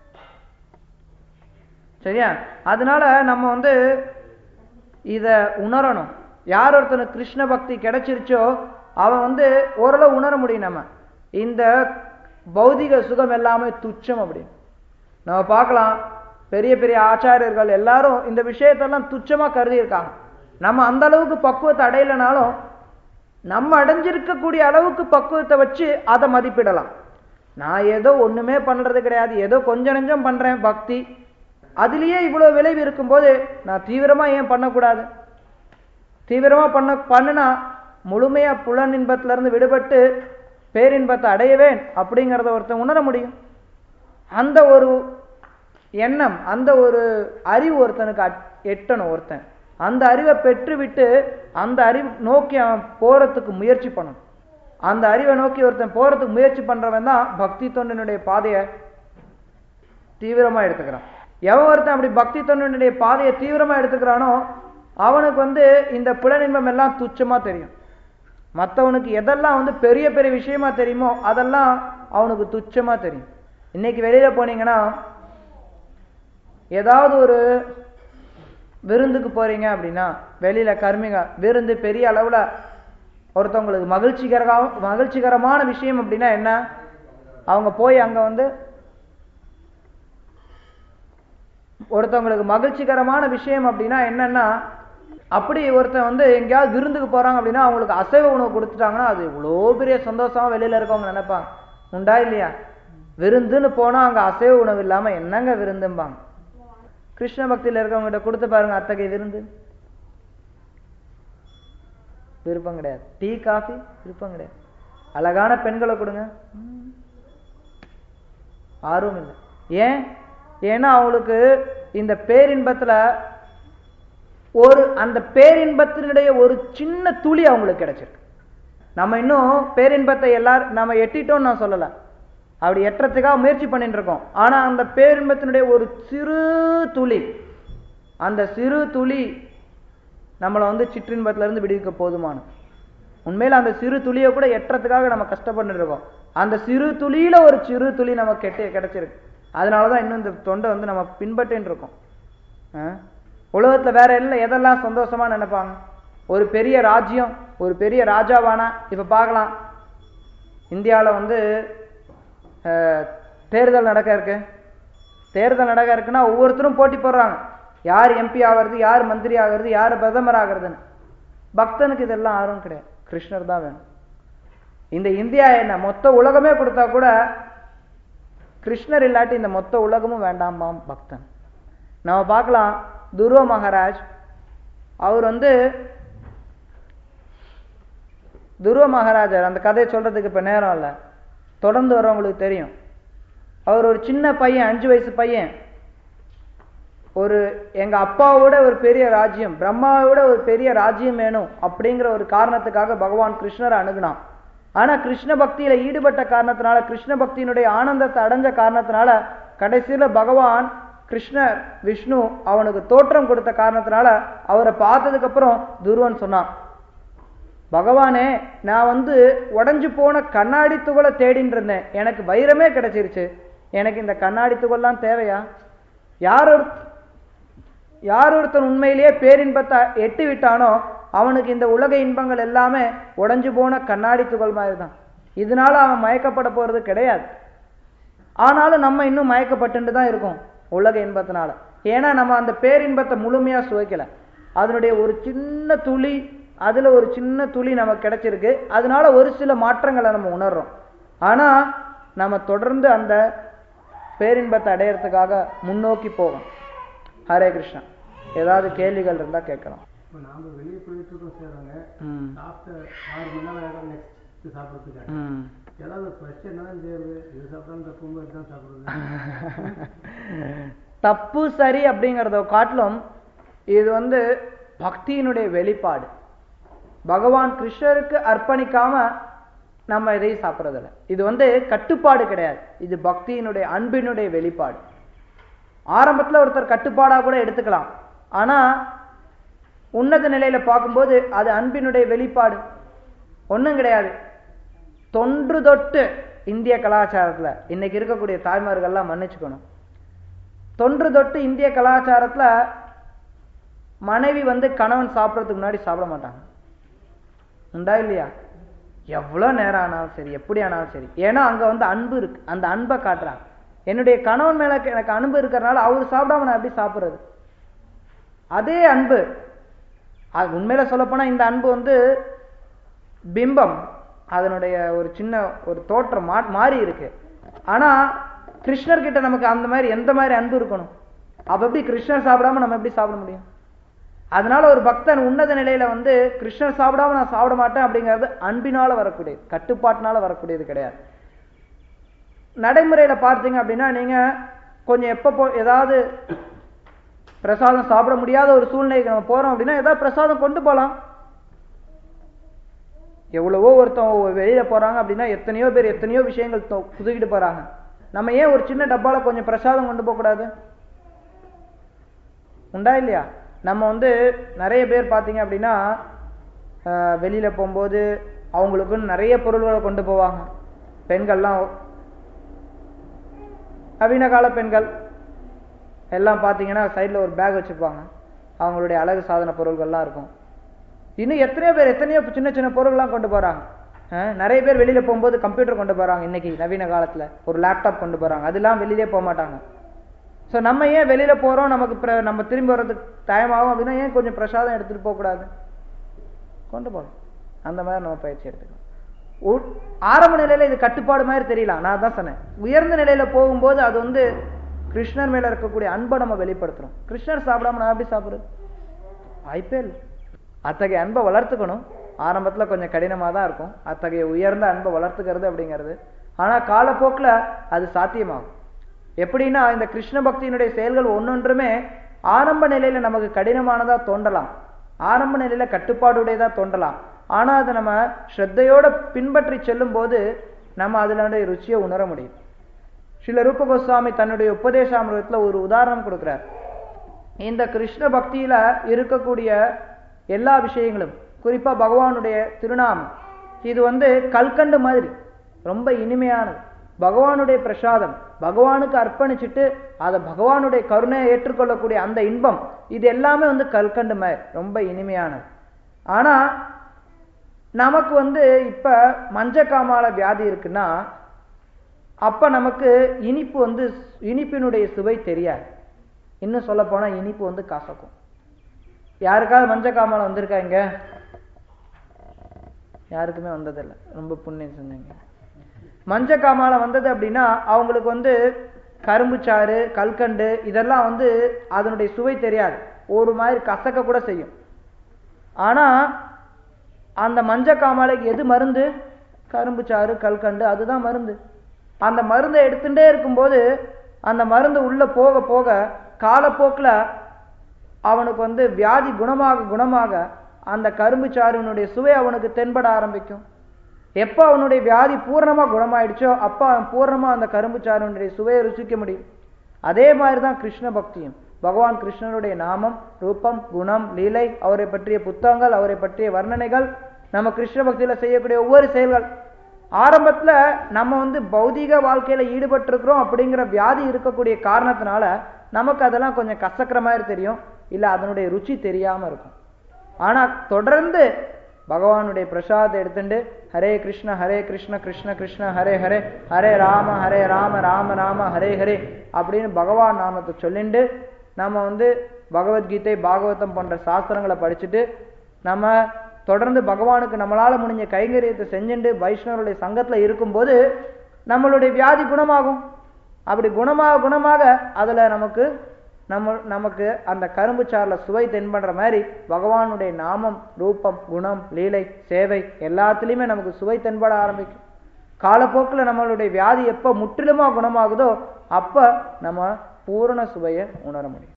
சரியா அதனால நம்ம வந்து இத உணரணும் யார் ஒருத்தனுக்கு கிருஷ்ண பக்தி கிடைச்சிருச்சோ அவன் வந்து ஓரளவு உணர முடியும் நம்ம இந்த பௌதிக சுகம் எல்லாமே துச்சம் அப்படின்னு நம்ம பார்க்கலாம் பெரிய பெரிய ஆச்சாரியர்கள் எல்லாரும் இந்த விஷயத்தெல்லாம் துச்சமா கருதி இருக்காங்க நம்ம அந்த அளவுக்கு பக்குவத்தை அடையலைனாலும் நம்ம அடைஞ்சிருக்கக்கூடிய அளவுக்கு பக்குவத்தை வச்சு அதை மதிப்பிடலாம் நான் ஏதோ ஒண்ணுமே பண்றது கிடையாது ஏதோ கொஞ்சம் நெஞ்சம் பண்றேன் பக்தி அதுலயே இவ்வளவு விளைவு இருக்கும்போது நான் தீவிரமா ஏன் பண்ணக்கூடாது தீவிரமா பண்ண பண்ணுனா முழுமையா புலன் இன்பத்துல இருந்து விடுபட்டு பேரின்பத்தை அடையவேன் அப்படிங்கிறத ஒருத்தன் உணர முடியும் அந்த ஒரு எண்ணம் அந்த ஒரு அறிவு ஒருத்தனுக்கு அட்- எட்டணும் ஒருத்தன் அந்த அறிவை பெற்றுவிட்டு அந்த அறிவு நோக்கி அவன் போறதுக்கு முயற்சி பண்ணணும் அந்த அறிவை நோக்கி ஒருத்தன் போறதுக்கு முயற்சி பண்றவன் தான் பக்தி தொண்டனுடைய பாதையை தீவிரமா எடுத்துக்கிறான் எவன் ஒருத்தன் அப்படி பக்தி தொண்டனுடைய பாதையை தீவிரமா எடுத்துக்கிறானோ அவனுக்கு வந்து இந்த புலனின்பம் எல்லாம் துச்சமா தெரியும் மற்றவனுக்கு எதெல்லாம் வந்து பெரிய பெரிய விஷயமா தெரியுமோ அதெல்லாம் அவனுக்கு துச்சமா தெரியும் இன்னைக்கு வெளியில போனீங்கன்னா ஏதாவது ஒரு விருந்துக்கு போறீங்க அப்படின்னா வெளியில கர்மிக விருந்து பெரிய அளவுல ஒருத்தவங்களுக்கு மகிழ்ச்சிகர மகிழ்ச்சிகரமான விஷயம் அப்படின்னா என்ன அவங்க போய் அங்க வந்து ஒருத்தவங்களுக்கு மகிழ்ச்சிகரமான விஷயம் அப்படின்னா என்னன்னா அப்படி ஒருத்தன் வந்து எங்கேயாவது விருந்துக்கு போறாங்க அப்படின்னா அவங்களுக்கு அசைவ உணவு கொடுத்துட்டாங்கன்னா அது இவ்வளோ பெரிய சந்தோஷமா வெளியில இருக்கவங்க நினைப்பாங்க உண்டா இல்லையா விருந்துன்னு போனா அங்க அசைவ உணவு இல்லாம என்னங்க விருந்தும்பாங்க கிருஷ்ண பக்தியில இருக்கவங்ககிட்ட கொடுத்து பாருங்க அத்தகைய விருந்து விருப்பம் கிடையாது டீ காஃபி விருப்பம் கிடையாது அழகான பெண்களை கொடுங்க ம். ஆர்வம் இல்லை ஏன் ஏன்னா அவங்களுக்கு இந்த பேரின்பத்துல ஒரு அந்த பேரின்பத்தினுடைய ஒரு சின்ன துளி அவங்களுக்கு கிடைச்சிருக்கு நம்ம இன்னும் பேரின்பத்தை எல்லாரும் நம்ம எட்டிட்டோம்னு நான் சொல்லல அப்படி எட்டுறதுக்காக முயற்சி பண்ணிட்டு இருக்கோம் ஆனா அந்த பேரின்பத்தினுடைய ஒரு சிறு துளி அந்த சிறு துளி நம்மளை வந்து சிற்றின்பத்துல இருந்து விடுவிக்க போதுமான உண்மையில அந்த சிறு துளியை கூட எட்டுறதுக்காக நம்ம கஷ்டப்பட்டு இருக்கோம் அந்த சிறு துளியில ஒரு சிறு துளி நமக்கு கெட்டி கிடைச்சிருக்கு அதனாலதான் இன்னும் இந்த தொண்டை வந்து நம்ம பின்பற்றின்னு இருக்கோம் ஆ? உலகத்துல வேற எல்லாம் எதெல்லாம் சந்தோஷமா நினைப்பாங்க ஒரு பெரிய ராஜ்யம் ஒரு பெரிய ராஜாவானா இப்ப பார்க்கலாம் இந்தியால வந்து அஹ், தேர்தல் நடக்க இருக்கு தேர்தல் நடக்க இருக்குன்னா ஒவ்வொருத்தரும் போட்டி போடுறாங்க யார் எம்பி ஆகிறது யார் மந்திரி ஆகிறது யார் பிரதமர் ஆகிறதுன்னு பக்தனுக்கு இதெல்லாம் ஆர்வம் கிடையாது கிருஷ்ணர் தான் வேணும் இந்த இந்தியா என்ன மொத்த உலகமே கொடுத்தா கூட கிருஷ்ணர் இல்லாட்டி இந்த மொத்த உலகமும் வேண்டாமாம் பக்தன் நம்ம பார்க்கலாம் துருவ மகாராஜ் அவர் வந்து துருவ மகாராஜர் அந்த கதையை சொல்றதுக்கு இப்ப நேரம் இல்லை தொடர்ந்து வரவங்களுக்கு தெரியும் அவர் ஒரு சின்ன பையன் அஞ்சு வயசு பையன் ஒரு எங்க அப்பாவோட ஒரு பெரிய ராஜ்யம் பிரம்மாவோட ஒரு பெரிய ராஜ்யம் வேணும் அப்படிங்கிற ஒரு காரணத்துக்காக பகவான் கிருஷ்ணரை அணுகுனான் ஆனா கிருஷ்ண பக்தியில ஈடுபட்ட காரணத்தினால கிருஷ்ண பக்தியினுடைய ஆனந்தத்தை அடைஞ்ச காரணத்தினால கடைசியில பகவான் கிருஷ்ணர் விஷ்ணு அவனுக்கு தோற்றம் கொடுத்த காரணத்தினால அவரை பார்த்ததுக்கு அப்புறம் துருவன் சொன்னான் பகவானே நான் வந்து உடைஞ்சு போன கண்ணாடி துகளை தேடின்னு இருந்தேன் எனக்கு வைரமே கிடைச்சிருச்சு எனக்கு இந்த கண்ணாடி துகள்லாம் தேவையா யார் ஒரு யார் ஒருத்தன் உண்மையிலேயே பேரின்பத்தை எட்டி விட்டானோ அவனுக்கு இந்த உலக இன்பங்கள் எல்லாமே உடைஞ்சு போன கண்ணாடி துகள் மாதிரி தான் இதனால அவன் மயக்கப்பட போறது கிடையாது ஆனாலும் நம்ம இன்னும் மயக்கப்பட்டு தான் இருக்கோம் உலக இன்பத்தினால ஏன்னா நம்ம அந்த பேரின்பத்தை முழுமையா சுவைக்கல அதனுடைய ஒரு சின்ன துளி அதுல ஒரு சின்ன துளி நமக்கு கிடைச்சிருக்கு அதனால ஒரு சில மாற்றங்களை நம்ம உணர்றோம் ஆனா நம்ம தொடர்ந்து அந்த பேரின்பத்தை அடையறதுக்காக முன்னோக்கி போவோம் ஹரே கிருஷ்ணா ஏதாவது கேள்விகள் இருந்தா கேட்கலாம் இப்போ நாம வெளியே போயிட்டு இருக்கோம் செய்கிறாங்க ம் சாப்பிட்ட ஆறு மணி நேரம் ஆகிடும் நெக்ஸ்ட் சாப்பிட்றதுக்காக ம் ஏதாவது ஃபர்ஸ்ட் என்ன தான் செய்யுது இது சாப்பிட்டாலும் தப்பு மாதிரி தான் சாப்பிடுறது தப்பு சரி அப்படிங்கிறத காட்டிலும் இது வந்து பக்தியினுடைய வெளிப்பாடு பகவான் கிருஷ்ணருக்கு அர்ப்பணிக்காம நம்ம எதையும் சாப்பிட்றதில்ல இது வந்து கட்டுப்பாடு கிடையாது இது பக்தியினுடைய அன்பினுடைய வெளிப்பாடு ஆரம்பத்துல ஒருத்தர் கட்டுப்பாடா கூட எடுத்துக்கலாம் ஆனா உன்னத நிலையில பார்க்கும்போது அது அன்பினுடைய வெளிப்பாடு ஒண்ணும் கிடையாது தொன்று தொட்டு இந்திய கலாச்சாரத்துல இன்னைக்கு இருக்கக்கூடிய தாய்மார்கள்லாம் மன்னிச்சுக்கணும் தொன்று தொட்டு இந்திய கலாச்சாரத்துல மனைவி வந்து கணவன் சாப்பிட்றதுக்கு முன்னாடி சாப்பிட மாட்டாங்க உண்டா இல்லையா எவ்வளோ நேரம் ஆனாலும் சரி எப்படி ஆனாலும் சரி ஏன்னா அங்க வந்து அன்பு இருக்கு அந்த அன்பை காட்டுறாங்க என்னுடைய கணவன் மேல எனக்கு அன்பு இருக்கிறனால அவர் சாப்பிடாம நான் எப்படி சாப்பிட்றது அதே அன்பு அது உண்மையில சொல்லப்போனா இந்த அன்பு வந்து பிம்பம் அதனுடைய ஒரு சின்ன ஒரு தோற்றம் மா மாறி இருக்கு ஆனா கிருஷ்ணர் கிட்ட நமக்கு அந்த மாதிரி எந்த மாதிரி அன்பு இருக்கணும் அப்ப எப்படி கிருஷ்ணர் சாப்பிடாம நம்ம எப்படி சாப்பிட முடியும் அதனால ஒரு பக்தன் உன்னத நிலையில வந்து கிருஷ்ணர் சாப்பிடாம நான் சாப்பிட மாட்டேன் அப்படிங்கிறது அன்பினால வரக்கூடியது கட்டுப்பாட்டினால வரக்கூடியது கிடையாது நடைமுறையில பார்த்தீங்க அப்படின்னா நீங்க கொஞ்சம் எப்போ போ ஏதாவது பிரசாதம் சாப்பிட முடியாத ஒரு சூழ்நிலைக்கு நம்ம போறோம் அப்படின்னா ஏதாவது பிரசாதம் கொண்டு போகலாம் எவ்வளவோ ஒருத்தன் வெளியில போறாங்க அப்படின்னா எத்தனையோ பேர் எத்தனையோ விஷயங்கள் தொ- புதுக்கிட்டு போறாங்க நம்ம ஏன் ஒரு சின்ன டப்பால கொஞ்சம் பிரசாதம் கொண்டு போக கூடாது உண்டா இல்லையா நம்ம வந்து நிறைய பேர் பார்த்தீங்க அப்படின்னா ஆஹ், வெளியில போகும்போது அவங்களுக்குன்னு நிறைய பொருள்களை கொண்டு போவாங்க பெண்கள்லாம் நவீன கால பெண்கள் எல்லாம் பார்த்தீங்கன்னா சைடில் ஒரு பேக் வச்சுருப்பாங்க அவங்களுடைய அழகு சாதன பொருள்கள்லாம் இருக்கும் இன்னும் எத்தனையோ பேர் எத்தனையோ சின்ன சின்ன பொருள்லாம் கொண்டு போகிறாங்க நிறைய பேர் வெளியில் போகும்போது கம்ப்யூட்டர் கொண்டு போகிறாங்க இன்னைக்கு நவீன காலத்தில் ஒரு லேப்டாப் கொண்டு போகிறாங்க அதெல்லாம் வெளியிலே போக மாட்டாங்க ஸோ நம்ம ஏன் வெளியில் போகிறோம் நமக்கு பிர- நம்ம திரும்பி வர்றதுக்கு டைம் ஆகும் அப்படின்னா ஏன் கொஞ்சம் பிரசாதம் எடுத்துகிட்டு போகக்கூடாது கொண்டு போகலாம் அந்த மாதிரி நம்ம பயிற்சி எடுத்துக்கலாம் உ- ஆரம்ப நிலையில இது கட்டுப்பாடு மாதிரி தெரியலாம் நான் தான் சொன்னேன் உயர்ந்த நிலையில போகும்போது அது வந்து கிருஷ்ணர் மேல இருக்கக்கூடிய அன்பை நம்ம வெளிப்படுத்துறோம் கிருஷ்ணர் சாப்பிடாம நான் எப்படி சாப்பிடுறது வாய்ப்பே இல்லை அத்தகைய அன்பை வளர்த்துக்கணும் ஆரம்பத்துல கொஞ்சம் கடினமா தான் இருக்கும் அத்தகைய உயர்ந்த அன்பை வளர்த்துக்கிறது அப்படிங்கிறது ஆனா காலப்போக்குல அது சாத்தியமாகும் எப்படின்னா இந்த கிருஷ்ண பக்தியினுடைய செயல்கள் ஒன்னொன்றுமே ஆரம்ப நிலையில நமக்கு கடினமானதா தோன்றலாம் ஆரம்ப நிலையில கட்டுப்பாடுடையதா தோன்றலாம் ஆனா அதை நம்ம ஸ்ரத்தையோட பின்பற்றி செல்லும் போது நம்ம அதனுடைய ருச்சியை உணர முடியும் ஸ்ரீல ரூப கோஸ்வாமி தன்னுடைய உபதேசாமிரதத்துல ஒரு உதாரணம் கொடுக்கிறார் இந்த கிருஷ்ண பக்தியில இருக்கக்கூடிய எல்லா விஷயங்களும் குறிப்பா பகவானுடைய திருநாமம் இது வந்து கல்கண்டு மாதிரி ரொம்ப இனிமையானது பகவானுடைய பிரசாதம் பகவானுக்கு அர்ப்பணிச்சுட்டு அதை பகவானுடைய கருணையை ஏற்றுக்கொள்ளக்கூடிய அந்த இன்பம் இது எல்லாமே வந்து கல்கண்டு மாதிரி ரொம்ப இனிமையானது ஆனா நமக்கு வந்து இப்ப மஞ்சக்காமால வியாதி இருக்குன்னா அப்ப நமக்கு இனிப்பு வந்து இனிப்பினுடைய சுவை தெரியாது இன்னும் சொல்ல போனா இனிப்பு வந்து கசக்கும் யாருக்காவது மஞ்சக்காமால வந்திருக்கா இங்க யாருக்குமே வந்ததில்லை ரொம்ப புண்ணியம் சொன்னீங்க மஞ்சக்காமால வந்தது அப்படின்னா அவங்களுக்கு வந்து கரும்புச்சாறு கல்கண்டு இதெல்லாம் வந்து அதனுடைய சுவை தெரியாது ஒரு மாதிரி கசக்க கூட செய்யும் ஆனா அந்த மஞ்சக்காமாலைக்கு எது மருந்து கரும்புச்சாறு கல்கண்டு அதுதான் மருந்து அந்த மருந்தை எடுத்துட்டே இருக்கும்போது அந்த மருந்து உள்ள போக போக காலப்போக்கில் அவனுக்கு வந்து வியாதி குணமாக குணமாக அந்த கரும்பு சாறினுடைய சுவை அவனுக்கு தென்பட ஆரம்பிக்கும் எப்போ அவனுடைய வியாதி பூரணமா குணமாயிடுச்சோ அப்போ அவன் பூரணமா அந்த கரும்பு சாறினுடைய சுவையை ருசிக்க முடியும் அதே மாதிரி தான் கிருஷ்ண பக்தியும் பகவான் கிருஷ்ணனுடைய நாமம் ரூபம் குணம் லீலை அவரை பற்றிய புத்தகங்கள் அவரை பற்றிய வர்ணனைகள் நம்ம கிருஷ்ண பக்தியில செய்யக்கூடிய ஒவ்வொரு செயல்கள் ஆரம்பத்துல நம்ம வந்து பௌதீக வாழ்க்கையில ஈடுபட்டிருக்கிறோம் அப்படிங்கிற வியாதி இருக்கக்கூடிய காரணத்தினால நமக்கு அதெல்லாம் கொஞ்சம் கசக்கிற மாதிரி தெரியும் இல்ல அதனுடைய ருச்சி தெரியாம இருக்கும் ஆனா தொடர்ந்து பகவானுடைய பிரசாதத்தை எடுத்துட்டு ஹரே கிருஷ்ண ஹரே கிருஷ்ண கிருஷ்ண கிருஷ்ண ஹரே ஹரே ஹரே ராம ஹரே ராம ராம ராம ஹரே ஹரே அப்படின்னு பகவான் நாமத்தை சொல்லிண்டு நம்ம வந்து பகவத்கீதை பாகவதம் போன்ற சாஸ்திரங்களை படிச்சுட்டு நம்ம தொடர்ந்து பகவானுக்கு நம்மளால முடிஞ்ச கைங்கரியத்தை செஞ்சுட்டு வைஷ்ணவருடைய சங்கத்துல இருக்கும்போது நம்மளுடைய வியாதி குணமாகும் அப்படி குணமாக குணமாக அதுல நமக்கு நம்ம நமக்கு அந்த கரும்பு சாறுல சுவை தென்படுற மாதிரி பகவானுடைய நாமம் ரூபம் குணம் லீலை சேவை எல்லாத்துலேயுமே நமக்கு சுவை தென்பட ஆரம்பிக்கும் காலப்போக்கில் நம்மளுடைய வியாதி எப்போ முற்றிலுமா குணமாகுதோ அப்ப நம்ம பூரண சுவையை உணர முடியும்